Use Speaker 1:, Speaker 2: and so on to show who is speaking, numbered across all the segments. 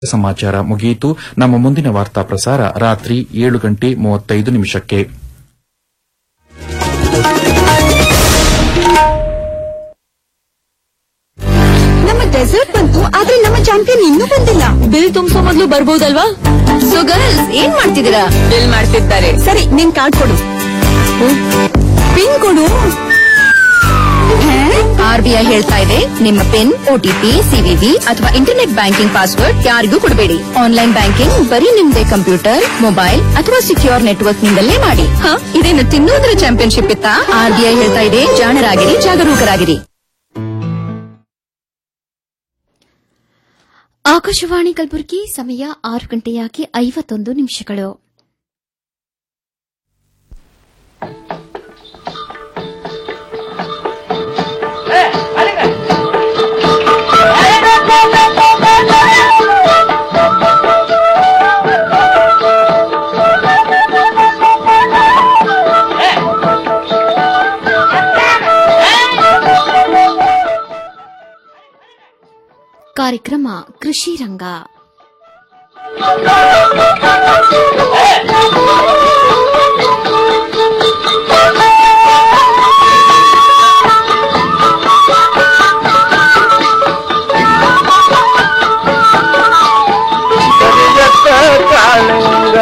Speaker 1: ಸಮಾಚಾರ ಮುಗಿಯಿತು ನಮ್ಮ ಮುಂದಿನ ವಾರ್ತಾ ಪ್ರಸಾರ ರಾತ್ರಿ ಏಳು ಗಂಟೆ ಮೂವತ್ತೈದು ನಿಮಿಷಕ್ಕೆ
Speaker 2: ನಮ್ಮ ಡೆಸರ್ಟ್ ಬಂತು ಆದ್ರೆ ನಮ್ಮ ಚಾಂಪಿಯನ್ ಇನ್ನೂ ಬಂದಿಲ್ಲ
Speaker 3: ಬಿಲ್ ತುಂಬಿಸೋ ಮೊದಲು ಬರ್ಬೋದಲ್ವಾ
Speaker 2: ಸೊ ಗರ್ಲ್ಸ್ ಏನ್ ಮಾಡ್ತಿದ್ದೀರಾ
Speaker 3: ಬಿಲ್ ಮಾಡ್ತಿದ್ದಾರೆ
Speaker 2: ಸರಿ ನಿನ್ ಕಾರ್ಡ್ ಕೊಡು ಪಿನ್ ಕೊಡು ಆರ್ಬಿಐ ಹೇಳ್ತಾ ಇದೆ ನಿಮ್ಮ ಪಿನ್ ಓಟಿಪಿ ಸಿವಿವಿ ಅಥವಾ ಇಂಟರ್ನೆಟ್ ಬ್ಯಾಂಕಿಂಗ್ ಪಾಸ್ವರ್ಡ್ ಯಾರಿಗೂ ಕೊಡಬೇಡಿ ಆನ್ಲೈನ್ ಬ್ಯಾಂಕಿಂಗ್ ಬರೀ ನಿಮ್ದೇ ಕಂಪ್ಯೂಟರ್ ಮೊಬೈಲ್ ಅಥವಾ ಸಿಕ್ಯೂರ್ ನೆಟ್ವರ್ಕ್ ನಿಂದಲೇ ಮಾಡಿ ಹ ಇದೇನು ತಿನ್ನೋದ್ರ ಚಾಂಪಿಯನ್ಶಿಪ್ ಇತ್ತಾ ಆರ್ಬಿಐ ಹೇಳ್ತಾ ಇದೆ ಜಾಣರಾಗಿರಿ ಜಾಗರೂಕರಾಗಿರಿ
Speaker 4: ಆಕಾಶವಾಣಿ ಕಲಬುರಗಿ ಸಮಯ ಆರು ಗಂಟೆಯಾಗಿ ಐವತ್ತೊಂದು ನಿಮಿಷಗಳು ಕಾರ್ಯಕ್ರಮ ಕೃಷಿ ರಂಗ
Speaker 5: ಕರಿಯತ್ತ ಕಾಳಿಂಗ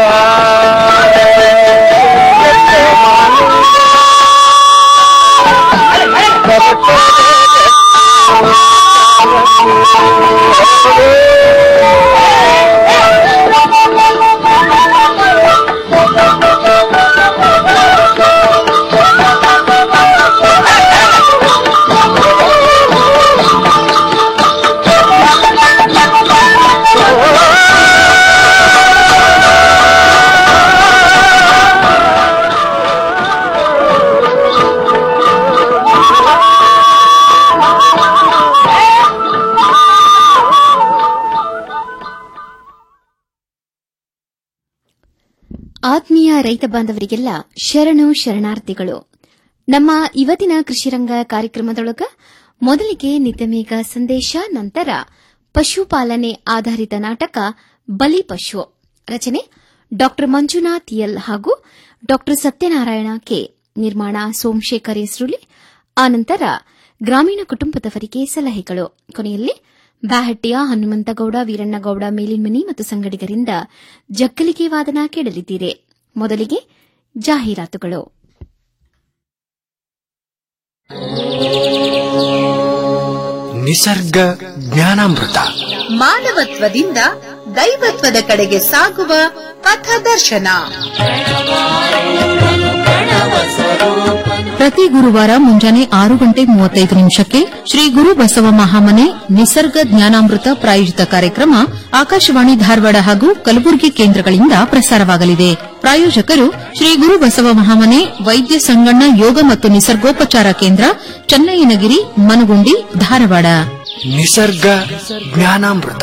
Speaker 4: ಆತ್ಮೀಯ ರೈತ ಬಾಂಧವರಿಗೆಲ್ಲ ಶರಣು ಶರಣಾರ್ಥಿಗಳು ನಮ್ಮ ಇವತ್ತಿನ ಕೃಷಿರಂಗ ಕಾರ್ಯಕ್ರಮದೊಳಗ ಮೊದಲಿಗೆ ನಿತ್ಯಮೇಘ ಸಂದೇಶ ನಂತರ ಪಶುಪಾಲನೆ ಆಧಾರಿತ ನಾಟಕ ಬಲಿಪಶು ರಚನೆ ಡಾ ಮಂಜುನಾಥ್ ಎಲ್ ಹಾಗೂ ಡಾ ಸತ್ಯನಾರಾಯಣ ಕೆ ನಿರ್ಮಾಣ ಸೋಮಶೇಖರ್ ಹೆಸರುಳಿ ಆನಂತರ ಗ್ರಾಮೀಣ ಕುಟುಂಬದವರಿಗೆ ಸಲಹೆಗಳು ಕೊನೆಯಲ್ಲಿ ಬ್ಯಾಹಟ್ಟಿಯ ಹನುಮಂತಗೌಡ ವೀರಣ್ಣಗೌಡ ಮೇಲಿನ್ಮನಿ ಮತ್ತು ಸಂಗಡಿಗರಿಂದ ಜಕ್ಕಲಿಗೆ ವಾದನ ಕೇಳಲಿದ್ದೀರಿ ಮೊದಲಿಗೆ ಜಾಹೀರಾತುಗಳು
Speaker 6: ನಿಸರ್ಗ ಜ್ಞಾನಾಮೃತ
Speaker 7: ಮಾನವತ್ವದಿಂದ ದೈವತ್ವದ ಕಡೆಗೆ ಸಾಗುವ ಪಥದರ್ಶನ
Speaker 8: ಪ್ರತಿ ಗುರುವಾರ ಮುಂಜಾನೆ ಆರು ಗಂಟೆ ಮೂವತ್ತೈದು ನಿಮಿಷಕ್ಕೆ ಶ್ರೀ ಗುರು ಬಸವ ಮಹಾಮನೆ ನಿಸರ್ಗ ಜ್ಞಾನಾಮೃತ ಪ್ರಾಯೋಜಿತ ಕಾರ್ಯಕ್ರಮ ಆಕಾಶವಾಣಿ ಧಾರವಾಡ ಹಾಗೂ ಕಲಬುರಗಿ ಕೇಂದ್ರಗಳಿಂದ ಪ್ರಸಾರವಾಗಲಿದೆ ಪ್ರಾಯೋಜಕರು ಶ್ರೀ ಗುರು ಬಸವ ಮಹಾಮನೆ ವೈದ್ಯ ಸಂಗಣ್ಣ ಯೋಗ ಮತ್ತು ನಿಸರ್ಗೋಪಚಾರ ಕೇಂದ್ರ ಚನ್ನಯ್ಯನಗಿರಿ ಮನಗುಂಡಿ ಧಾರವಾಡ
Speaker 6: ನಿಸರ್ಗ ಜ್ಞಾನಾಮೃತ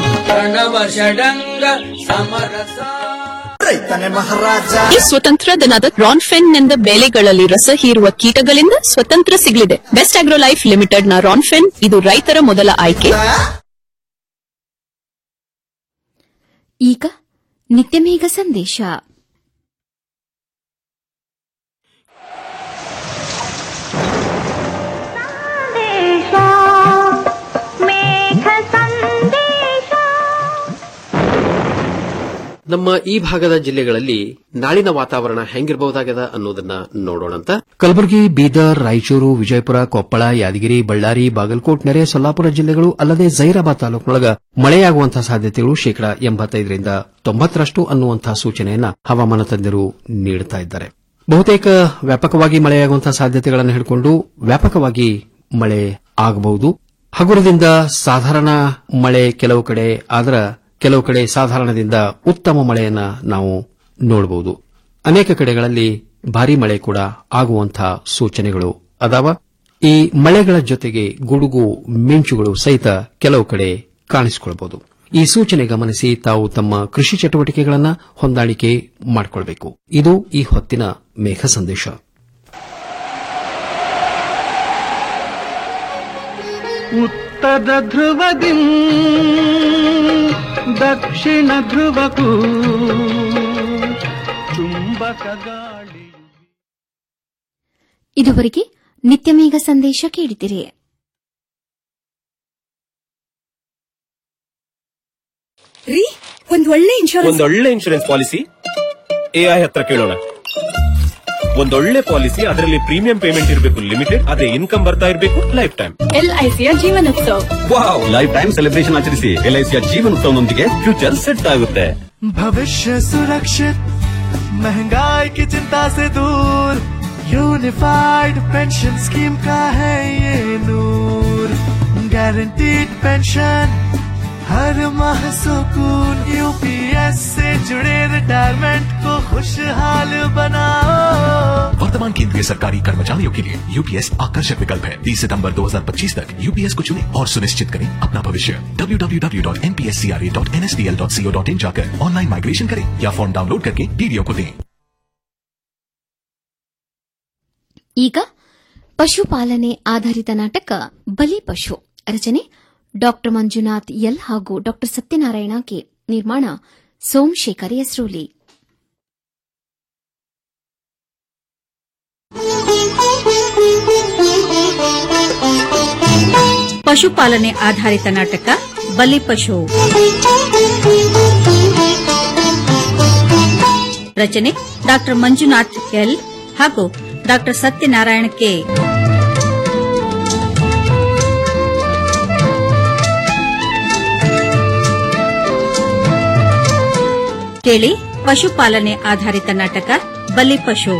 Speaker 3: ಈ ಸ್ವತಂತ್ರ ದನದ ರಾನ್ಫೆನ್ ಬೆಳೆಗಳಲ್ಲಿ ರಸ ಹೀರುವ ಕೀಟಗಳಿಂದ ಸ್ವತಂತ್ರ ಸಿಗಲಿದೆ ಬೆಸ್ಟ್ ಆಗ್ರೋ ಲೈಫ್ ಲಿಮಿಟೆಡ್ ನ ರಾನ್ಫೆನ್ ಇದು ರೈತರ ಮೊದಲ ಆಯ್ಕೆ
Speaker 4: ಈಗ ನಿತ್ಯಮೇಘ ಸಂದೇಶ
Speaker 9: ನಮ್ಮ ಈ ಭಾಗದ ಜಿಲ್ಲೆಗಳಲ್ಲಿ ನಾಳಿನ ವಾತಾವರಣ ಹೆಂಗಿರಬಹುದಾಗದ ಅನ್ನೋದನ್ನ ನೋಡೋಣಂತ
Speaker 6: ಕಲಬುರಗಿ ಬೀದರ್ ರಾಯಚೂರು ವಿಜಯಪುರ ಕೊಪ್ಪಳ ಯಾದಗಿರಿ ಬಳ್ಳಾರಿ ಬಾಗಲಕೋಟ್ ನೆರೆ ಸೊಲ್ಲಾಪುರ ಜಿಲ್ಲೆಗಳು ಅಲ್ಲದೆ ಜೈರಾಬಾದ್ ತಾಲೂಕಿನೊಳಗ ಮಳೆಯಾಗುವಂತಹ ಸಾಧ್ಯತೆಗಳು ಶೇಕಡಾ ಎಂಬತ್ತೈದರಿಂದ ತೊಂಬತ್ತರಷ್ಟು ಅನ್ನುವಂತಹ ಸೂಚನೆಯನ್ನ ಹವಾಮಾನ ತಜ್ಞರು ನೀಡುತ್ತಾ ಇದ್ದಾರೆ ಬಹುತೇಕ ವ್ಯಾಪಕವಾಗಿ ಮಳೆಯಾಗುವಂತಹ ಸಾಧ್ಯತೆಗಳನ್ನು ಹಿಡ್ಕೊಂಡು ವ್ಯಾಪಕವಾಗಿ ಮಳೆ ಆಗಬಹುದು ಹಗುರದಿಂದ ಸಾಧಾರಣ ಮಳೆ ಕೆಲವು ಕಡೆ ಆದ್ರ ಕೆಲವು ಕಡೆ ಸಾಧಾರಣದಿಂದ ಉತ್ತಮ ಮಳೆಯನ್ನ ನಾವು ನೋಡಬಹುದು ಅನೇಕ ಕಡೆಗಳಲ್ಲಿ ಭಾರೀ ಮಳೆ ಕೂಡ ಆಗುವಂತಹ ಸೂಚನೆಗಳು ಅದಾವ ಈ ಮಳೆಗಳ ಜೊತೆಗೆ ಗುಡುಗು ಮಿಂಚುಗಳು ಸಹಿತ ಕೆಲವು ಕಡೆ ಕಾಣಿಸಿಕೊಳ್ಳಬಹುದು ಈ ಸೂಚನೆ ಗಮನಿಸಿ ತಾವು ತಮ್ಮ ಕೃಷಿ ಚಟುವಟಿಕೆಗಳನ್ನು ಹೊಂದಾಣಿಕೆ ಮಾಡಿಕೊಳ್ಳಬೇಕು ಇದು ಈ ಹೊತ್ತಿನ ಮೇಘ ಸಂದೇಶ
Speaker 5: ಉತ್ತರ ಧ್ರುವದಿ ದಕ್ಷಿಣ ಧ್ರುವಕ್ಕೂ ಚುಂಬಕ ಗಾಳಿ
Speaker 4: ಇದುವರೆಗೆ ನಿತ್ಯಮೇಘ ಸಂದೇಶ ಕೇಳಿದಿರಿ
Speaker 10: ರೀ ಒಂದ್ ಒಳ್ಳೆ ಇನ್ಶೂರೆನ್ಸ್
Speaker 11: ಒಂದೊಳ್ಳೆ ಇನ್ಶೂರೆನ್ಸ್ ಪಾಲಿಸಿ ಎಐ ಹತ್ರ ಕೇಳೋಣ ಒಂದೊಳ್ಳೆ ಪಾಲಿಸಿ ಅದರಲ್ಲಿ ಪ್ರೀಮಿಯಂ ಪೇಮೆಂಟ್ ಇರಬೇಕು ಲಿಮಿಟೆಡ್ ಅದೇ ಇನ್ಕಮ್ ಬರ್ತಾ ಇರಬೇಕು ಲೈಫ್ ಟೈಮ್
Speaker 3: ಎಲ್ಐಸಿಯ Jeevan Utsav
Speaker 11: wow life time celebration ಆಚರಿಸಿ ಎಲ್ಐಸಿಯ ಜೀವನೋತ್ಸವನೊಂದಿಗೆ ಫ್ಯೂಚರ್ ಸೆಟ್ ಆಗುತ್ತೆ
Speaker 5: भविष्य सुरक्षित महंगाई की चिंता से दूर यूनिफाइड पेंशन स्कीम का है ये नूर गारंटीड पेंशन हर माह सुकून यूपीएस से जुड़े रिटायरमेंट को खुशहाल बनाओ
Speaker 12: वर्तमान केंद्रीय सरकारी कर्मचारियों के लिए यूपीएस आकर्षक विकल्प है 30 सितंबर 2025 तक यूपीएस को चुनें और सुनिश्चित करें अपना भविष्य www.npscra.nsdl.co.in जाकर ऑनलाइन माइग्रेशन करें या फॉर्म डाउनलोड करके डीडीओ को दें
Speaker 4: ಈಗ ಪಶುಪಾಲನೆ ಆಧಾರಿತ ನಾಟಕ ಬಲಿ ಪಶು ರಚನೆ ಡಾಕ್ಟರ್ ಮಂಜುನಾಥ್ ಎಲ್ ಹಾಗೂ ಡಾಕ್ಟರ್ ಸತ್ಯನಾರಾಯಣ ಕೆ ನಿರ್ಮಾಣ ಸೋಮಶೇಖರ್ ಯಸ್ರೋಲಿ
Speaker 13: ಪಶುಪಾಲನೆ ಆಧಾರಿತ ನಾಟಕ ಬಲಿಪಶು ರಚನೆ ಡಾಕ್ಟರ್ ಮಂಜುನಾಥ್ ಎಲ್ ಹಾಗೂ ಡಾಕ್ಟರ್ ಸತ್ಯನಾರಾಯಣ ಕೆ ಕೇಳಿ ಪಶುಪಾಲನೆ ಆಧಾರಿತ ನಾಟಕ ಬಲಿಪಶು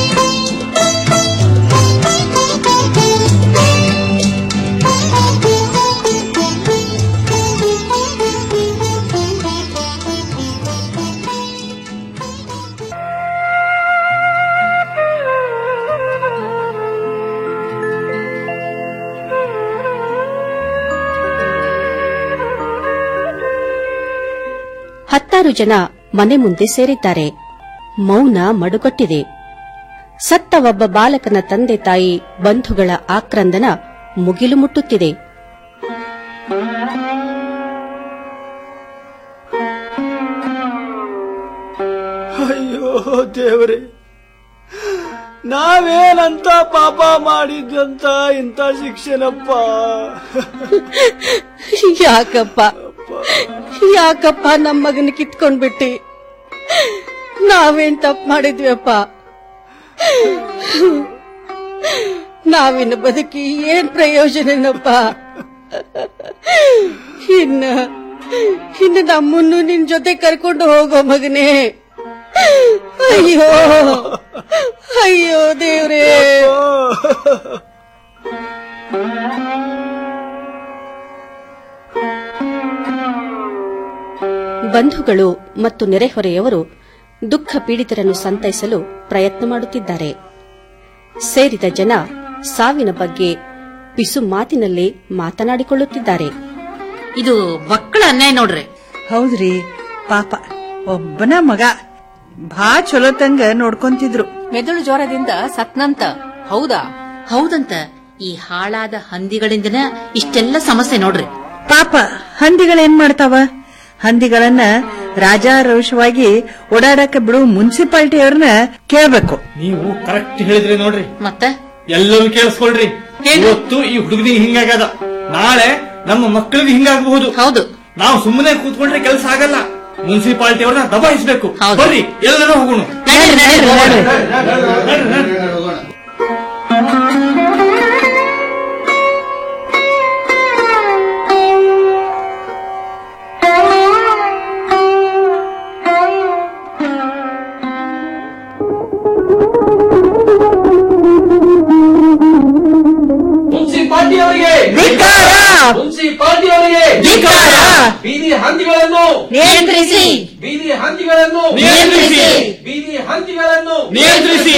Speaker 14: ಹತ್ತಾರು ಜನ ಮನೆ ಮುಂದೆ ಸೇರಿದ್ದಾರೆ ಮೌನ ಮಡುಗಟ್ಟಿದೆ ಸತ್ತ ಒಬ್ಬ ಬಾಲಕನ ತಂದೆ ತಾಯಿ ಬಂಧುಗಳ ಆಕ್ರಂದನ ಮುಗಿಲು ಮುಟ್ಟುತ್ತಿದೆ
Speaker 5: ಅಯ್ಯೋ ದೇವರೇ ನಾವೇನಂತ ಪಾಪ ಮಾಡಿದ್ವಂತ ಇಂಥ ಶಿಕ್ಷೆನಪ್ಪ
Speaker 14: ಯಾಕಪ್ಪ ಯಾಕಪ್ಪ ನಮ್ಮ ಮಗನ ಕಿತ್ಕೊಂಡ್ಬಿಟ್ಟಿ ನಾವೇನ್ ತಪ್ಪು ಮಾಡಿದ್ವಿಯಪ್ಪ ನಾವಿನ್ನು ಬದುಕಿ ಏನ್ ಪ್ರಯೋಜನನಪ್ಪ ಇನ್ನ ಇನ್ನು ನಮ್ಮನ್ನು ನಿನ್ ಜೊತೆ ಕರ್ಕೊಂಡು ಹೋಗೋ ಮಗನೇ ಅಯ್ಯೋ ಅಯ್ಯೋ ದೇವ್ರೇ ಬಂಧುಗಳು ಮತ್ತು ನೆರೆಹೊರೆಯವರು ದುಃಖ ಪೀಡಿತರನ್ನು ಸಂತೈಸಲು ಪ್ರಯತ್ನ ಮಾಡುತ್ತಿದ್ದಾರೆ ಸೇರಿದ ಜನ ಸಾವಿನ ಬಗ್ಗೆ ಪಿಸು ಮಾತಿನಲ್ಲಿ ಮಾತನಾಡಿಕೊಳ್ಳುತ್ತಿದ್ದಾರೆ
Speaker 15: ಇದು ಮಕ್ಕಳ ಅನ್ಯಾಯ ನೋಡ್ರಿ
Speaker 16: ಹೌದ್ರಿ ಪಾಪ ಒಬ್ಬನ ಮಗ ಭಾ ಚಲೋತಂಗ ನೋಡ್ಕೊಂತಿದ್ರು
Speaker 15: ಮೆದುಳು ಜ್ವರದಿಂದ ಸತ್ನಂತ ಹೌದಾ ಹೌದಂತ ಈ ಹಾಳಾದ ಹಂದಿಗಳಿಂದನ ಇಷ್ಟೆಲ್ಲ ಸಮಸ್ಯೆ ನೋಡ್ರಿ
Speaker 16: ಪಾಪ ಹಂದಿಗಳೇನ್ ಮಾಡ್ತಾವ ಹಂದಿಗಳನ್ನ ರಾಜಾರೋಷವಾಗಿ ಓಡಾಡಕ ಬಿಡು ಮುನ್ಸಿಪಾಲಿಟಿ ಅವ್ರನ್ನ ಕೇಳ್ಬೇಕು
Speaker 17: ನೀವು ಕರೆಕ್ಟ್ ಹೇಳಿದ್ರಿ ನೋಡ್ರಿ
Speaker 15: ಮತ್ತೆ
Speaker 17: ಎಲ್ಲರೂ ಕೇಳಿಸ್ಕೊಳ್ರಿ ಇವತ್ತು ಈ ಹುಡುಗನಿಗೆ ಹಿಂಗಾಗದ ನಾಳೆ ನಮ್ಮ ಮಕ್ಕಳಿಗೆ ಹಿಂಗಾಗಬಹುದು
Speaker 15: ಹೌದು
Speaker 17: ನಾವು ಸುಮ್ಮನೆ ಕೂತ್ಕೊಂಡ್ರೆ ಕೆಲಸ ಆಗಲ್ಲ ಮುನ್ಸಿಪಾಲಿಟಿ ಅವ್ರನ್ನ ದಬಾಯಿಸ್ಬೇಕು ಬರ್ರಿ ಎಲ್ಲರೂ ಹೋಗೋಣ
Speaker 5: ಮುನ್ಸಿಪಾಲ್ಟಿಯವರಿಗೆ ಮುನ್ಸಿಪಾಲ್ಟಿಯವರಿಗೆ ಬೀದಿ ಹಂದಿಗಳನ್ನು
Speaker 15: ನಿಯಂತ್ರಿಸಿ
Speaker 5: ಬೀದಿ ಹಂದಿಗಳನ್ನು
Speaker 17: ನಿಯಂತ್ರಿಸಿ.
Speaker 5: ಬೀದಿ ಹಂದಿಗಳನ್ನು
Speaker 17: ನಿಯಂತ್ರಿಸಿ.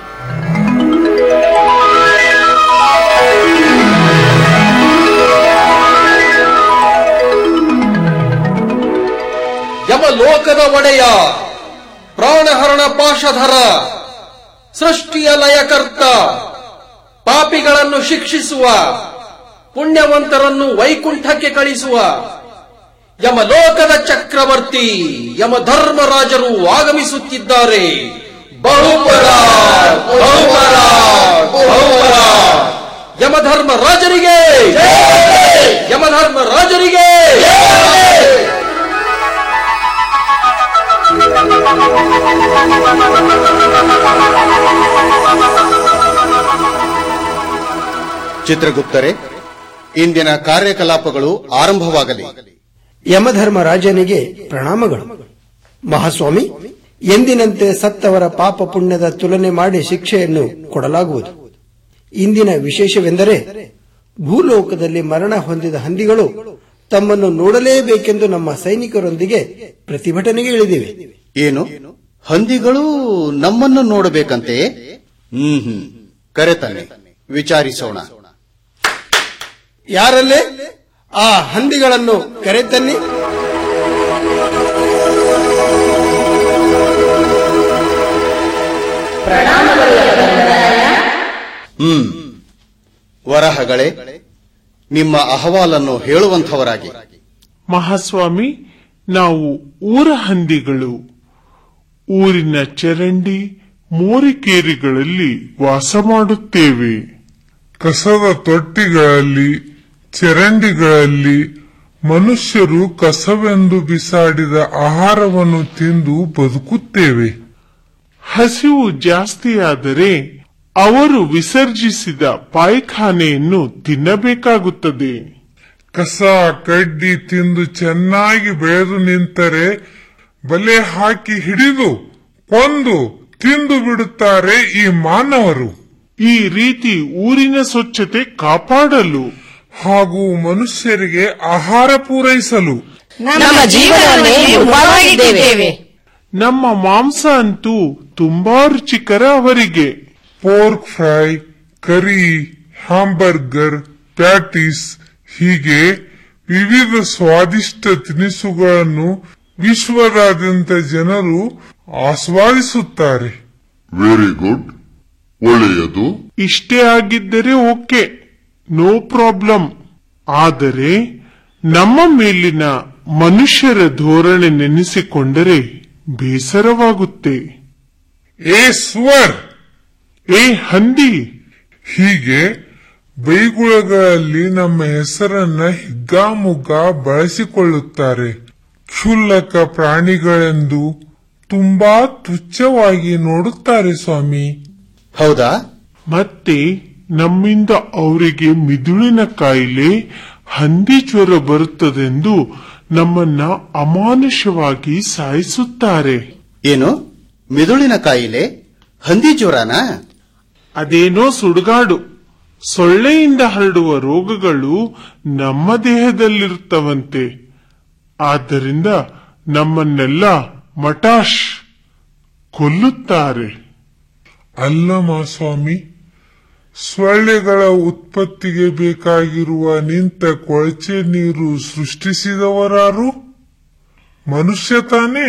Speaker 18: ಯಮಲೋಕದ ಒಡೆಯ ಪ್ರಾಣಹರಣ ಪಾಶಧರ ಸೃಷ್ಟಿಯ ಲಯಕರ್ತ ಪಾಪಿಗಳನ್ನು ಶಿಕ್ಷಿಸುವ ಪುಣ್ಯವಂತರನ್ನು ವೈಕುಂಠಕ್ಕೆ ಕಳಿಸುವ ಯಮಲೋಕದ ಚಕ್ರವರ್ತಿ ಯಮಧರ್ಮರಾಜರು ಆಗಮಿಸುತ್ತಿದ್ದಾರೆ ಬಹುಪರ ಬಹುಪರ ಬಹುಪರ ಯಮಧರ್ಮ ರಾಜರಿಗೆ ಯಮಧರ್ಮ ರಾಜರಿಗೆ
Speaker 19: ಚಿತ್ರಗುಪ್ತರೆ ಇಂದಿನ ಕಾರ್ಯಕಲಾಪಗಳು ಆರಂಭವಾಗಲಿ
Speaker 20: ಯಮಧರ್ಮರಾಜನಿಗೆ ಪ್ರಣಾಮಗಳು ಮಹಾಸ್ವಾಮಿ ಎಂದಿನಂತೆ ಸತ್ತವರ ಪಾಪ ಪುಣ್ಯದ ತುಲನೆ ಮಾಡಿ ಶಿಕ್ಷೆಯನ್ನು ಕೊಡಲಾಗುವುದು ಇಂದಿನ ವಿಶೇಷವೆಂದರೆ ಭೂಲೋಕದಲ್ಲಿ ಮರಣ ಹೊಂದಿದ ಹಂದಿಗಳು ತಮ್ಮನ್ನು ನೋಡಲೇಬೇಕೆಂದು ನಮ್ಮ ಸೈನಿಕರೊಂದಿಗೆ ಪ್ರತಿಭಟನೆಗೆ ಇಳಿದಿವೆ
Speaker 19: ಏನು ಹಂದಿಗಳು ನಮ್ಮನ್ನು ನೋಡಬೇಕಂತೆ ಹ್ಮ್ ಹ್ಮ್ ಕರೆತನ್ನಿ ವಿಚಾರಿಸೋಣ
Speaker 20: ಯಾರಲ್ಲೇ ಆ ಹಂದಿಗಳನ್ನು ಕರೆತನ್ನಿ
Speaker 19: ಹ್ಮ್ ವರಹಗಳೇ ನಿಮ್ಮ ಅಹವಾಲನ್ನು ಹೇಳುವಂಥವರಾಗಿ
Speaker 21: ಮಹಾಸ್ವಾಮಿ ನಾವು ಊರ ಹಂದಿಗಳು ಊರಿನ ಚರಂಡಿ ಮೋರಿಕೇರಿಗಳಲ್ಲಿ ವಾಸ ಮಾಡುತ್ತೇವೆ
Speaker 22: ಕಸದ ತೊಟ್ಟಿಗಳಲ್ಲಿ ಚರಂಡಿಗಳಲ್ಲಿ ಮನುಷ್ಯರು ಕಸವೆಂದು ಬಿಸಾಡಿದ ಆಹಾರವನ್ನು ತಿಂದು ಬದುಕುತ್ತೇವೆ
Speaker 21: ಹಸಿವು ಜಾಸ್ತಿಯಾದರೆ ಅವರು ವಿಸರ್ಜಿಸಿದ ಪಾಯ್ಖಾನೆಯನ್ನು ತಿನ್ನಬೇಕಾಗುತ್ತದೆ
Speaker 22: ಕಸ ಕಡ್ಡಿ ತಿಂದು ಚೆನ್ನಾಗಿ ಬೆಳೆದು ನಿಂತರೆ ಬಲೆ ಹಾಕಿ ಹಿಡಿದು ಕೊಂದು ತಿಂದು ಬಿಡುತ್ತಾರೆ ಈ ಮಾನವರು
Speaker 21: ಈ ರೀತಿ ಊರಿನ ಸ್ವಚ್ಛತೆ ಕಾಪಾಡಲು
Speaker 22: ಹಾಗೂ ಮನುಷ್ಯರಿಗೆ ಆಹಾರ ಪೂರೈಸಲು
Speaker 23: ನಮ್ಮ ಜೀವನವನ್ನೇ ಉಪವಾಗಿದ್ದೇವೆ
Speaker 21: ನಮ್ಮ ಮಾಂಸ ಅಂತೂ ತುಂಬಾ ರುಚಿಕರ ಅವರಿಗೆ
Speaker 22: pork fry curry hamburger patties ಹೀಗೆ ವಿವಿಧ ಸ್ವಾದಿಷ್ಟ ತಿನಿಸುಗಳನ್ನು ವಿಶ್ವದಾದ್ಯಂತ ಜನರು ಆಸ್ವಾದಿಸುತ್ತಾರೆ
Speaker 24: ವೆರಿ ಗುಡ್ ಒಳ್ಳೆಯದು
Speaker 21: ಇಷ್ಟೇ ಆಗಿದ್ದರೆ ಓಕೆ ನೋ ಪ್ರಾಬ್ಲಮ್ ಆದರೆ ನಮ್ಮ ಮೇಲಿನ ಮನುಷ್ಯರ ಧೋರಣೆ ನೆನೆಸಿಕೊಂಡರೆ ಬೇಸರವಾಗುತ್ತೆ
Speaker 22: ಏ ಸುವರ್
Speaker 21: ಏ ಹಂದಿ
Speaker 22: ಹೀಗೆ ಬೈಗುಳಗಳಲ್ಲಿ ನಮ್ಮ ಹೆಸರನ್ನ ಹಿಗ್ಗಾಮುಗ್ಗಾ ಬಳಸಿಕೊಳ್ಳುತ್ತಾರೆ ಕ್ಷುಲ್ಲಕ ಪ್ರಾಣಿಗಳೆಂದು ತುಂಬಾ ತುಚ್ಛವಾಗಿ ನೋಡುತ್ತಾರೆ ಸ್ವಾಮಿ
Speaker 19: ಹೌದಾ
Speaker 21: ಮತ್ತೆ ನಮ್ಮಿಂದ ಅವರಿಗೆ ಮಿದುಳಿನ ಕಾಯಿಲೆ ಹಂದಿ ಜ್ವರ ಬರುತ್ತದೆಂದು ನಮ್ಮನ್ನ ಅಮಾನುಷವಾಗಿ ಸಾಯಿಸುತ್ತಾರೆ
Speaker 19: ಏನು ಮಿದುಳಿನ ಕಾಯಿಲೆ ಹಂದಿ ಜ್ವರನಾ
Speaker 21: ಅದೇನೋ ಸುಡುಗಾಡು ಸೊಳ್ಳೆಯಿಂದ ಹರಡುವ ರೋಗಗಳು ನಮ್ಮ ದೇಹದಲ್ಲಿರುತ್ತವಂತೆ ಆದ್ದರಿಂದ ನಮ್ಮನ್ನೆಲ್ಲ ಮಟಾಶ್ ಕೊಲ್ಲುತ್ತಾರೆ
Speaker 22: ಅಲ್ಲ ಸ್ವಾಮಿ ಸೊಳ್ಳೆಗಳ ಉತ್ಪತ್ತಿಗೆ ಬೇಕಾಗಿರುವ ನಿಂತ ಕೊಳಚೆ ನೀರು ಸೃಷ್ಟಿಸಿದವರಾರು ಮನುಷ್ಯ ತಾನೇ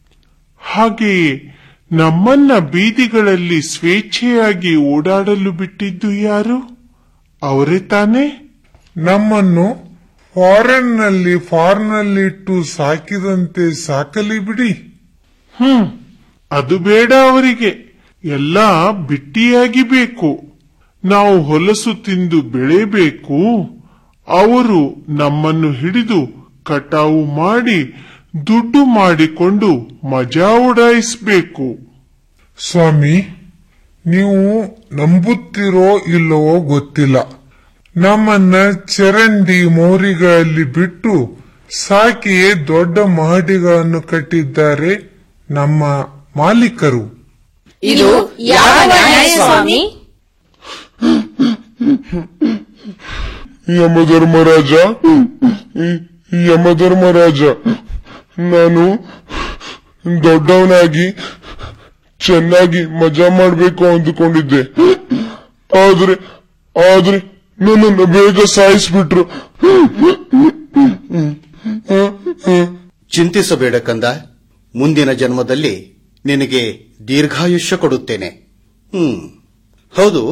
Speaker 21: ಹಾಗೆಯೇ ನಮ್ಮನ್ನ ಬೀದಿಗಳಲ್ಲಿ ಸ್ವೇಚ್ಛೆಯಾಗಿ ಓಡಾಡಲು ಬಿಟ್ಟಿದ್ದು ಯಾರು ಅವರೇ ತಾನೇ
Speaker 22: ನಮ್ಮನ್ನು ಫಾರೆನ್ನಲ್ಲಿ ಫಾರ್ನಲ್ಲಿಟ್ಟು ಸಾಕಿದಂತೆ ಸಾಕಲಿ ಬಿಡಿ
Speaker 21: ಹ್ಮ್ ಅದು ಬೇಡ ಅವರಿಗೆ ಎಲ್ಲ ಬಿಟ್ಟಿಯಾಗಿ ಬೇಕು ನಾವು ಹೊಲಸು ತಿಂದು ಬೆಳೆಯಬೇಕು ಅವರು ನಮ್ಮನ್ನು ಹಿಡಿದು ಕಟಾವು ಮಾಡಿ ದುಡ್ಡು ಮಾಡಿಕೊಂಡು ಮಜಾ ಉಡಾಯಿಸಬೇಕು
Speaker 22: ಸ್ವಾಮಿ ನೀವು ನಂಬುತ್ತಿರೋ ಇಲ್ಲವೋ ಗೊತ್ತಿಲ್ಲ ನಮ್ಮನ್ನ ಚರಂಡಿ ಮೋರಿಗಳಲ್ಲಿ ಬಿಟ್ಟು ಸಾಕಿ ದೊಡ್ಡ ಮಹಡಿಗಳನ್ನು ಕಟ್ಟಿದ್ದಾರೆ ನಮ್ಮ ಮಾಲೀಕರು
Speaker 23: ಇದು ಯಾವ ನ್ಯಾಯ ಸ್ವಾಮಿ
Speaker 22: ಯಮಧರ್ಮರಾಜ ಈ- ಯಮಧರ್ಮರಾಜ ನಾನು ದೊಡ್ಡವನಾಗಿ ಚೆನ್ನಾಗಿ ಮಜಾ ಮಾಡ್ಬೇಕು ಅಂದುಕೊಂಡಿದ್ದೆ ಆದ್ರೆ ಆದ್ರೆ ನನ್ನನ್ನು ಬೇಗ ಸಾಯಿಸ್ಬಿಟ್ರು
Speaker 19: ಚಿಂತಿಸಬೇಡ ಕಂದ ಮುಂದಿನ ಜನ್ಮದಲ್ಲಿ ನಿನಗೆ ದೀರ್ಘಾಯುಷ್ಯ ಕೊಡುತ್ತೇನೆ ಹ್ಮ್ ಹೌದು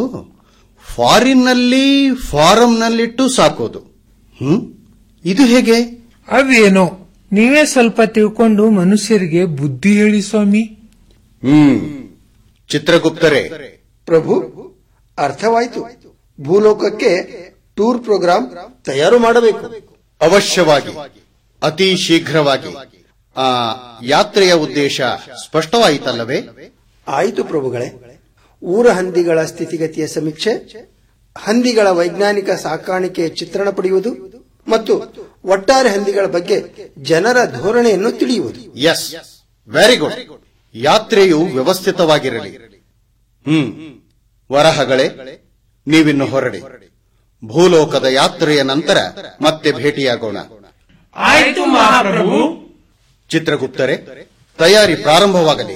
Speaker 19: ಫಾರಿನ್ನಲ್ಲಿ ಫಾರಂನಲ್ಲಿಟ್ಟು ಸಾಕೋದು ಹ್ಮ್ ಇದು ಹೇಗೆ
Speaker 1: ಅದೇನೋ ನೀವೇ ಸ್ವಲ್ಪ ತಿಳ್ಕೊಂಡು ಮನುಷ್ಯರಿಗೆ ಬುದ್ಧಿ ಹೇಳಿ ಸ್ವಾಮಿ
Speaker 19: ಹ್ಮ್ ಚಿತ್ರಗುಪ್ತರೇ
Speaker 20: ಪ್ರಭು ಅರ್ಥವಾಯಿತು ಭೂಲೋಕಕ್ಕೆ ಟೂರ್ ಪ್ರೋಗ್ರಾಂ ತಯಾರು ಮಾಡಬೇಕು
Speaker 19: ಅವಶ್ಯವಾಗಿ ಅತಿ ಶೀಘ್ರವಾಗಿ ಆ ಯಾತ್ರೆಯ ಉದ್ದೇಶ ಸ್ಪಷ್ಟವಾಯಿತಲ್ಲವೇ
Speaker 20: ಆಯಿತು ಪ್ರಭುಗಳೇ ಊರ ಹಂದಿಗಳ ಸ್ಥಿತಿಗತಿಯ ಸಮೀಕ್ಷೆ ಹಂದಿಗಳ ವೈಜ್ಞಾನಿಕ ಸಾಕಾಣಿಕೆ ಚಿತ್ರಣ ಪಡೆಯುವುದು ಮತ್ತು ಒಟ್ಟಾರೆ ಹಂದಿಗಳ ಬಗ್ಗೆ ಜನರ ಧೋರಣೆಯನ್ನು ತಿಳಿಯುವುದು
Speaker 19: ಎಸ್ ವೆರಿ ಗುಡ್ ಯಾತ್ರೆಯು ವ್ಯವಸ್ಥಿತವಾಗಿರಲಿ ಹ್ಮ್ ವರಹಗಳೇ ನೀವಿನ್ನು ಹೊರಡಿ ಭೂಲೋಕದ ಯಾತ್ರೆಯ ನಂತರ ಮತ್ತೆ ಭೇಟಿಯಾಗೋಣ
Speaker 1: ಆಯ್ತು ಮಹಾಪ್ರಭು
Speaker 19: ಚಿತ್ರಗುಪ್ತರೆ ತಯಾರಿ ಪ್ರಾರಂಭವಾಗಲಿ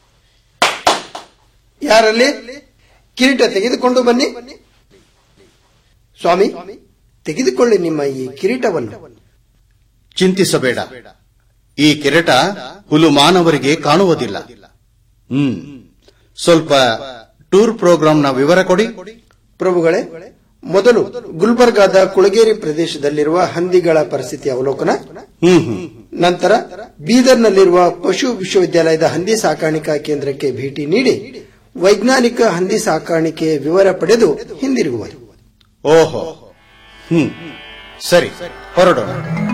Speaker 20: ಯಾರಲ್ಲಿ ಕಿರೀಟ ತೆಗೆದುಕೊಂಡು ಬನ್ನಿ ಸ್ವಾಮಿ ತೆಗೆದುಕೊಳ್ಳಿ ನಿಮ್ಮ ಈ ಕಿರೀಟವನ್ನು
Speaker 19: ಚಿಂತಿಸಬೇಡ ಈ ಕಿರೀಟ ಹುಲು ಮಾನವರಿಗೆ ಕಾಣುವುದಿಲ್ಲ ಹ್ಮ್ ಸ್ವಲ್ಪ ಟೂರ್ ಪ್ರೋಗ್ರಾಂನ ವಿವರ ಕೊಡಿ
Speaker 20: ಪ್ರಭುಗಳೇ ಮೊದಲು ಗುಲ್ಬರ್ಗಾದ ಕುಳಗೇರಿ ಪ್ರದೇಶದಲ್ಲಿರುವ ಹಂದಿಗಳ ಪರಿಸ್ಥಿತಿ ಅವಲೋಕನ
Speaker 19: ಹ್ಮ್ ಹ್ಮ್
Speaker 20: ನಂತರ ಬೀದರ್ನಲ್ಲಿರುವ ಪಶು ವಿಶ್ವವಿದ್ಯಾಲಯದ ಹಂದಿ ಸಾಕಾಣಿಕಾ ಕೇಂದ್ರಕ್ಕೆ ಭೇಟಿ ನೀಡಿ ವೈಜ್ಞಾನಿಕ ಹಂದಿ ಸಾಕಾಣಿಕೆ ವಿವರ ಪಡೆದು ಹಿಂದಿರುಗುವರು
Speaker 19: ಓಹೋ ಹ್ಮ್ ಸರಿ ಹೊರಡೋಣ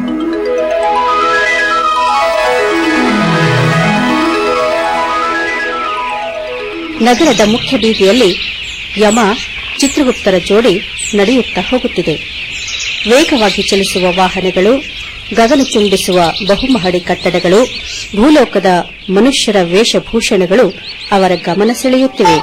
Speaker 14: ನಗರದ ಮುಖ್ಯ ಬೀದಿಯಲ್ಲಿ ಯಮ ಚಿತ್ರಗುಪ್ತರ ಜೋಡಿ ನಡೆಯುತ್ತಾ ಹೋಗುತ್ತಿದೆ ವೇಗವಾಗಿ ಚಲಿಸುವ ವಾಹನಗಳು ಗಗನ ಚುಂಬಿಸುವ ಬಹುಮಹಡಿ ಕಟ್ಟಡಗಳು ಭೂಲೋಕದ ಮನುಷ್ಯರ ವೇಷಭೂಷಣಗಳು ಅವರ ಗಮನ ಸೆಳೆಯುತ್ತಿವೆ